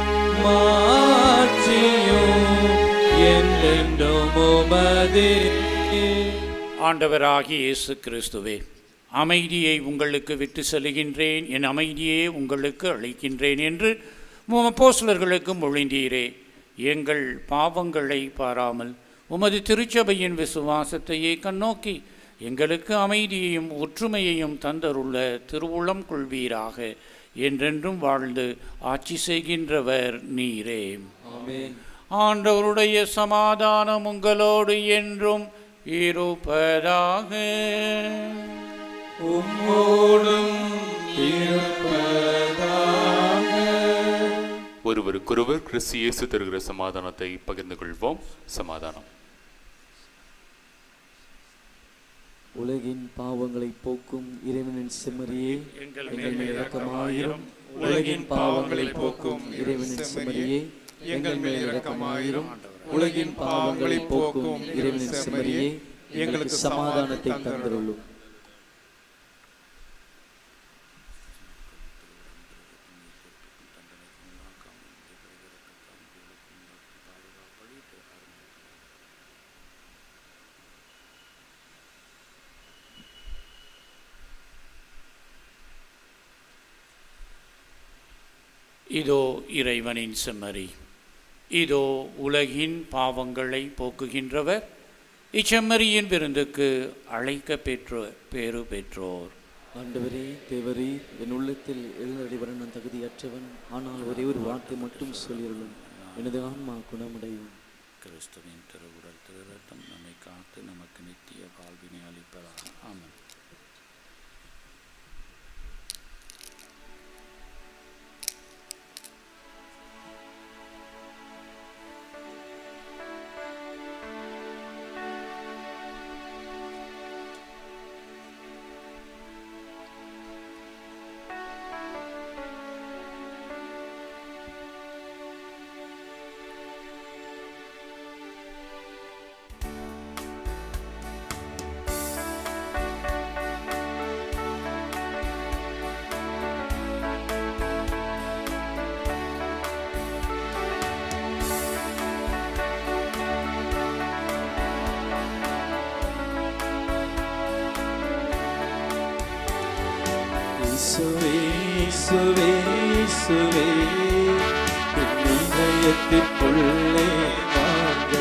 மாட்சியும் என்றென்றும் உமதே ஆண்டவராகிய இயேசு கிறிஸ்துவே அமைதியை உங்களுக்கு விட்டு செல்கின்றேன் என் அமைதியே உங்களுக்கு அளிக்கின்றேன் என்று உம் அப்போஸ்தலர்களுக்கு மொழிந்தீரே எங்கள் பாவங்களை பாராமல் உமது திருச்சபையின் விசுவாசத்தையே கண்ணோக்கி எங்களுக்கு அமைதியையும் ஒற்றுமையையும் தந்தருள்ள திருவுளம் கொள்வீராக என்றென்றும் வாழ்ந்து ஆட்சி செய்கின்றவர் நீரே ஆண்டவருடைய சமாதானம் உங்களோடு என்றும் இருப்பதாக உம்மோடும் ஒருவருக்கொருவர் கிறிஸ்து இயேசு தருகிற சமாதானத்தை பகிர்ந்து கொள்வோம் சமாதானம் உலகின் பாவங்களை போக்கும் இறைவனின் செம்மறியே எங்கள் எங்கள் மேல் மேல் இரக்கமாயிரும் இரக்கமாயிரும். உலகின் பாவங்களை போக்கும் இறைவனின் செம்மறியே எங்கள் மேல் இரக்கமாயிரும் உலகின் பாவங்களை போக்கும் இறைவனின் செம்மறியே எங்களுக்கு சமாதானத்தை தந்தருளும் இதோ இறைவனின் செம்மறி இதோ உலகின் பாவங்களை போக்குகின்றவர் இச்செம்மறியின் விருந்துக்கு அழைக்க பெற்ற பேறு பெற்றோர் ஆண்டவரே தேவரே என் உள்ளத்தில் எழுந்தடிவர நான் தகுதியற்றவன் ஆனால் ஒரே ஒரு வார்த்தை மட்டும் சொல்லியுள்ளேன் எனது ஆன்மா குணமடையும் கிறிஸ்துவின் திருவுடல் திருரத்தம் நம்மை காத்து நமக்கு நித்திய வாழ்வினை அளிப்பதாக ஆமென் இயேசுவே இயேசுவே இயேசுவே என் இதயத்திற்குள்ளே வாங்க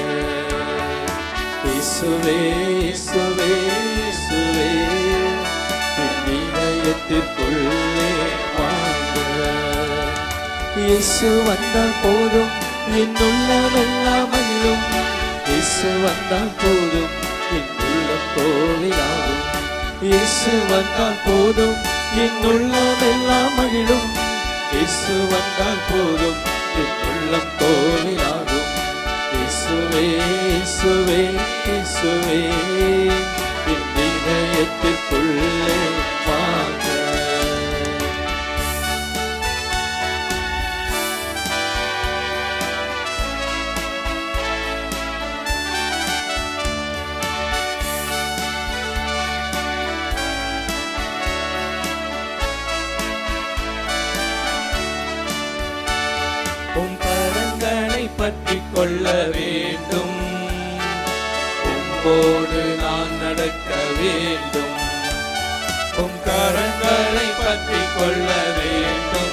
இயேசுவே இயேசுவே இயேசுவே என் இதயத்திற்குள்ளே வாங்க இயேசு வந்தால் போதும் என் உள்ளமெல்லாம் அள்ளும் இயேசு வந்தால் போதும் என் உள்ளம் கோவிலாகும் இயேசு வந்தால் போதும் என் உள்ளமெல்லாம் மகிழும் இயேசு வந்தால் போதும் என் உள்ளம் கோவிலாகும் இயேசுவே இயேசுவே இயேசுவே என் இதயத்திற்குள்ளே வாங்க உம் கரங்களை பற்றிக் கொள்ள வேண்டும் உம்மோடு நான் நடக்க வேண்டும் உம் கரங்களை பற்றிக் கொள்ள வேண்டும்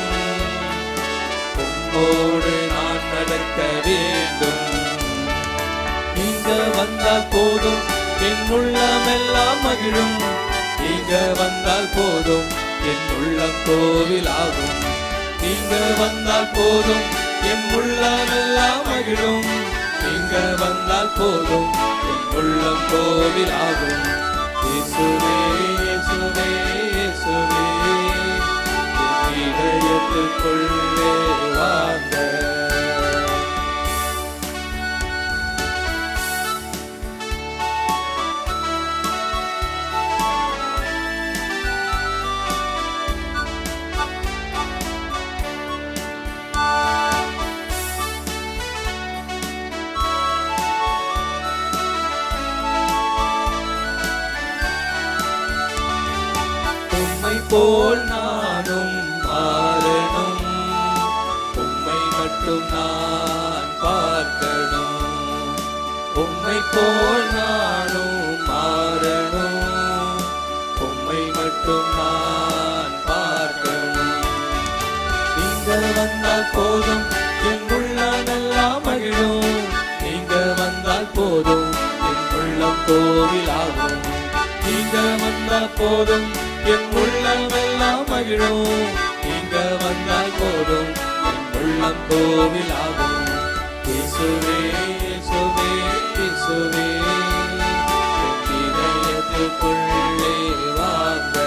உம்மோடு நான் நடக்க வேண்டும் நீங்க வந்தால் போதும் என் உள்ளமெல்லாம் மகிழும் நீங்க வந்தால் போதும் என் உள்ளம் கோவிலாகும் நீங்க வந்தால் போதும் என் உள்ளமெல்லாம் மகிழும் நீங்க வந்தால் போதும் என் உள்ளம் கோவிலாகும் இயேசுவே இயேசுவே இயேசுவே என் இதயத்துக்குள்ளே வாங்க உம்மை போல் நானும் மாறணும் உம்மை மட்டும் நான் பார்க்கணும் உம்மை போல் நானும் மாறணும் உம்மை மட்டும் நான் பார்க்கணும் நீங்க வந்தால் போதும் என் உள்ளமெல்லாம் மகிழும் நீங்க வந்தால் போதும் என் உள்ளம் கோவிலாகும் நீங்க வந்தால் போதும் என் உள்ளமெல்லாம் மகிழும் நீங்க வந்தால் போதும் என் உள்ளம் கோவிலாகும் இயேசுவே இயேசுவே இயேசுவே என் இதயத்துக்குள்ளே வாங்க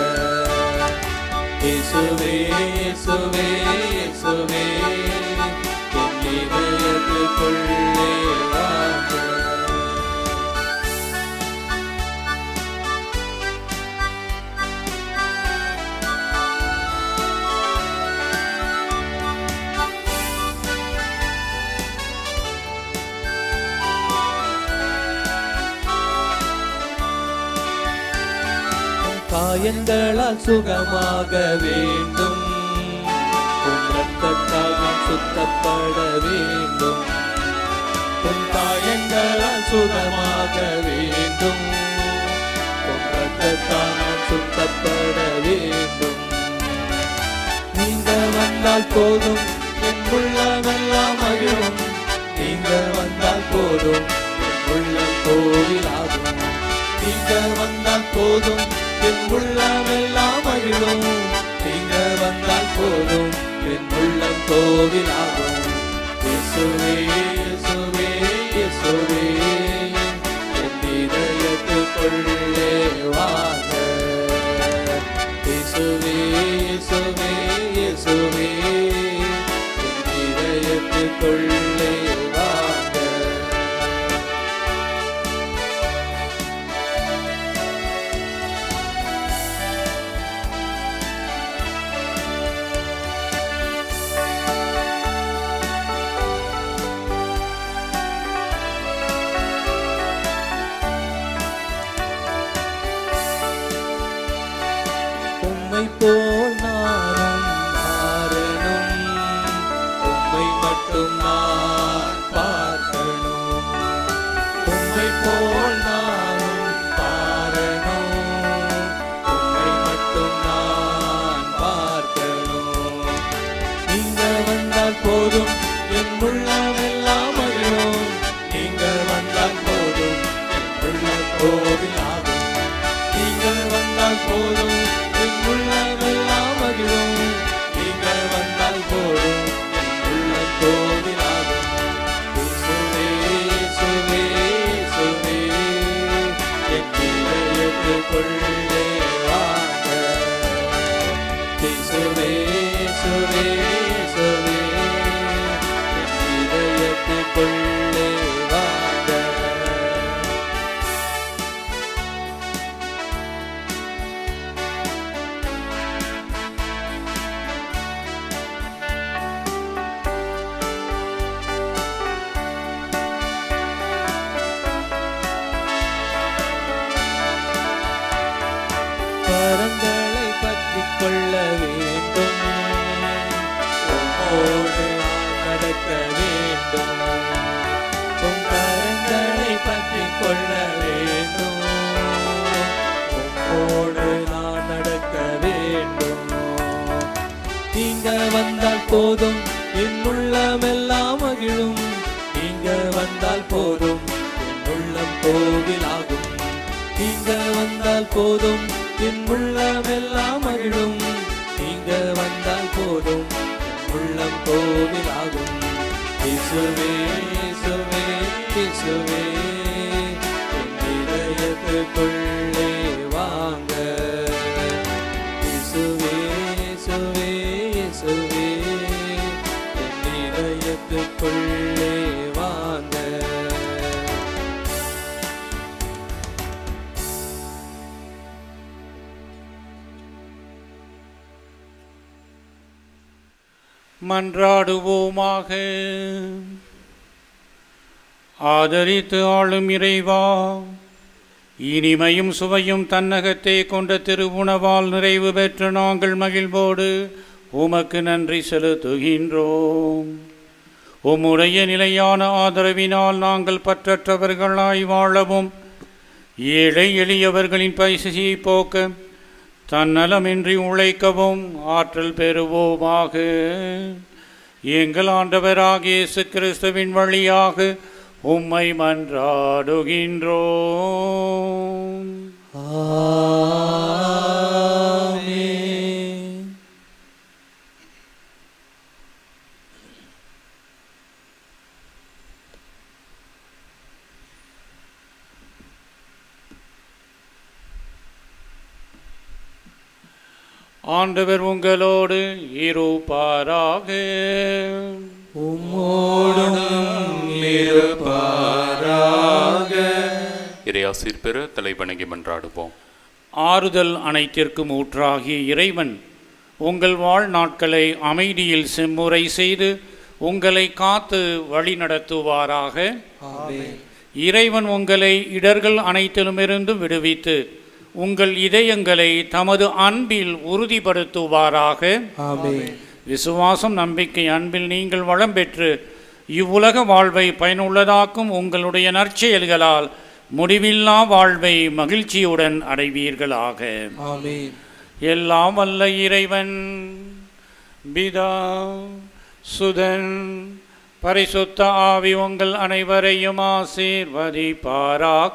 இயேசுவே இயேசுவே இயேசுவே என் இதயத்துக்குள்ளே வாங்க காயங்களால் சுகமாக வேண்டும் உன் ரத்தத்தால் நான் சுத்தப்பட வேண்டும் உன் காயங்களால் சுகமாக வேண்டும் உன் ரத்தத்தால் நான் சுத்தப்பட வேண்டும் நீங்க வந்தால் போதும் என் உள்ளமெல்லாம் மகிழும் நீங்க வந்தால் போதும் என் உள்ளம் கோவிலாகும் நீங்க வந்தால் போதும் என் உள்ளமெல்லாம் மகிழும் நீங்க வந்தால் போதும் என் உள்ளம் கோவிலாகும் இயேசுவே இயேசுவே இயேசுவே என் இதயத்துக்குள்ளே வாங்க இயேசுவே இயேசுவே இயேசுவே என் இதயத்துக்குள்ளே வாங்க உம்மை போல் நானும் மாறணும் உம்மை மட்டும் நான் பார்க்கணும் உம்மை போல் நானும் மாறணும் உம்மை மட்டும் நான் பார்க்கணும் நீங்க வந்தால் போதும் என் உள்ளமெல்லாம் மகிழும் நீங்க வந்தால் போதும் என் உள்ள கோவிலாகும் நீங்கள் வந்தால் போதும் என் உள்ளமெல்லாம் மகிழும் நீங்கள் வந்தால் போதும் என் உள்ள கோவிலாகும் இயேசுவே இயேசுவே இயேசுவே என் இதயத்துக்குள்ளே வாங்க இயேசுவே இயேசுவே இயேசுவே என் இதயத்துக்குள்ளே வாங்க கரங்களை பற்றிக் கொள்ள வேண்டும் உம்மோடு நான் நடக்க வேண்டும் உம் கரங்களை பற்றிக் கொள்ள வேண்டும் உம்மோடு நான் நடக்க வேண்டும் நீங்க வந்தால் போதும் என் உள்ளமெல்லாம் மகிழும் நீங்க வந்தால் போதும் என் உள்ளம் கோவிலாகும் நீங்க வந்தால் போதும் என் உள்ளமெல்லாம் மகிழும் நீங்க வந்தால் போதும் என் உள்ளம் கோவிலாகும் இயேசுவே இயேசுவே இயேசுவே என் இதயத்துக்குள்ளே வாங்க இயேசுவே இயேசுவே இயேசுவே என் இதயத்துக்குள்ளே வாங்க மன்றாடுவோமாக ஆதரித்து ஆளும் இறைவா இனிமையும் சுவையும் தன்னகத்தே கொண்ட திருவுணவால் நிறைவு பெற்ற நாங்கள் மகிழ்வோடு உமக்கு நன்றி செலுத்துகின்றோம் உம்முடைய நிலையான ஆதரவினால் நாங்கள் பற்றற்றவர்களாய் வாழவும் ஏழை எளியவர்களின் பைசையை போக்க தன்னலமின்றி உழைக்கவும் ஆற்றல் பெறுவோமாக எங்கள் ஆண்டவராகிய இயேசு கிறிஸ்துவின் வழியாக உம்மை மன்றாடுகின்றோம் ஆண்டவர் உங்களோடு இருப்பாராக இறையாசிர் பெற தலைவணங்கி மன்றாடுவோம் ஆறுதல் அனைத்திற்கும் ஊற்றாகிய இறைவன் உங்கள் வாழ்நாட்களை அமைதியில் செம்முறை செய்து உங்களை காத்து வழிநடத்துவாராக இறைவன் உங்களை இடர்கள் அனைத்திலுமிருந்து விடுவித்து உங்கள் இதயங்களை தமது அன்பில் உறுதிப்படுத்துவாராக ஆமென் விசுவாசம் நம்பிக்கை அன்பில் நீங்கள் வளம் பெற்று இவ்வுலக வாழ்வை பயனுள்ளதாக்கும் உங்களுடைய நற்செயல்களால் முடிவில்லா வாழ்வை மகிழ்ச்சியுடன் அடைவீர்களாக ஆமென் எல்லாம் வல்ல இறைவன் பிதா சுதன் பரிசுத்த ஆவி உங்கள் அனைவரையும் ஆசீர்வதிப்பாராக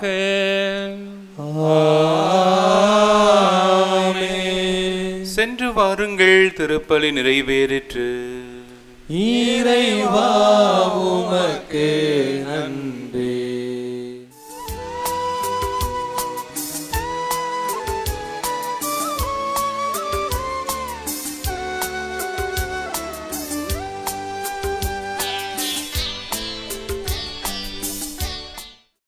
சென்று வாருங்கள் திருப்பலி நிறைவேறிற்று இறைவா உமக்கு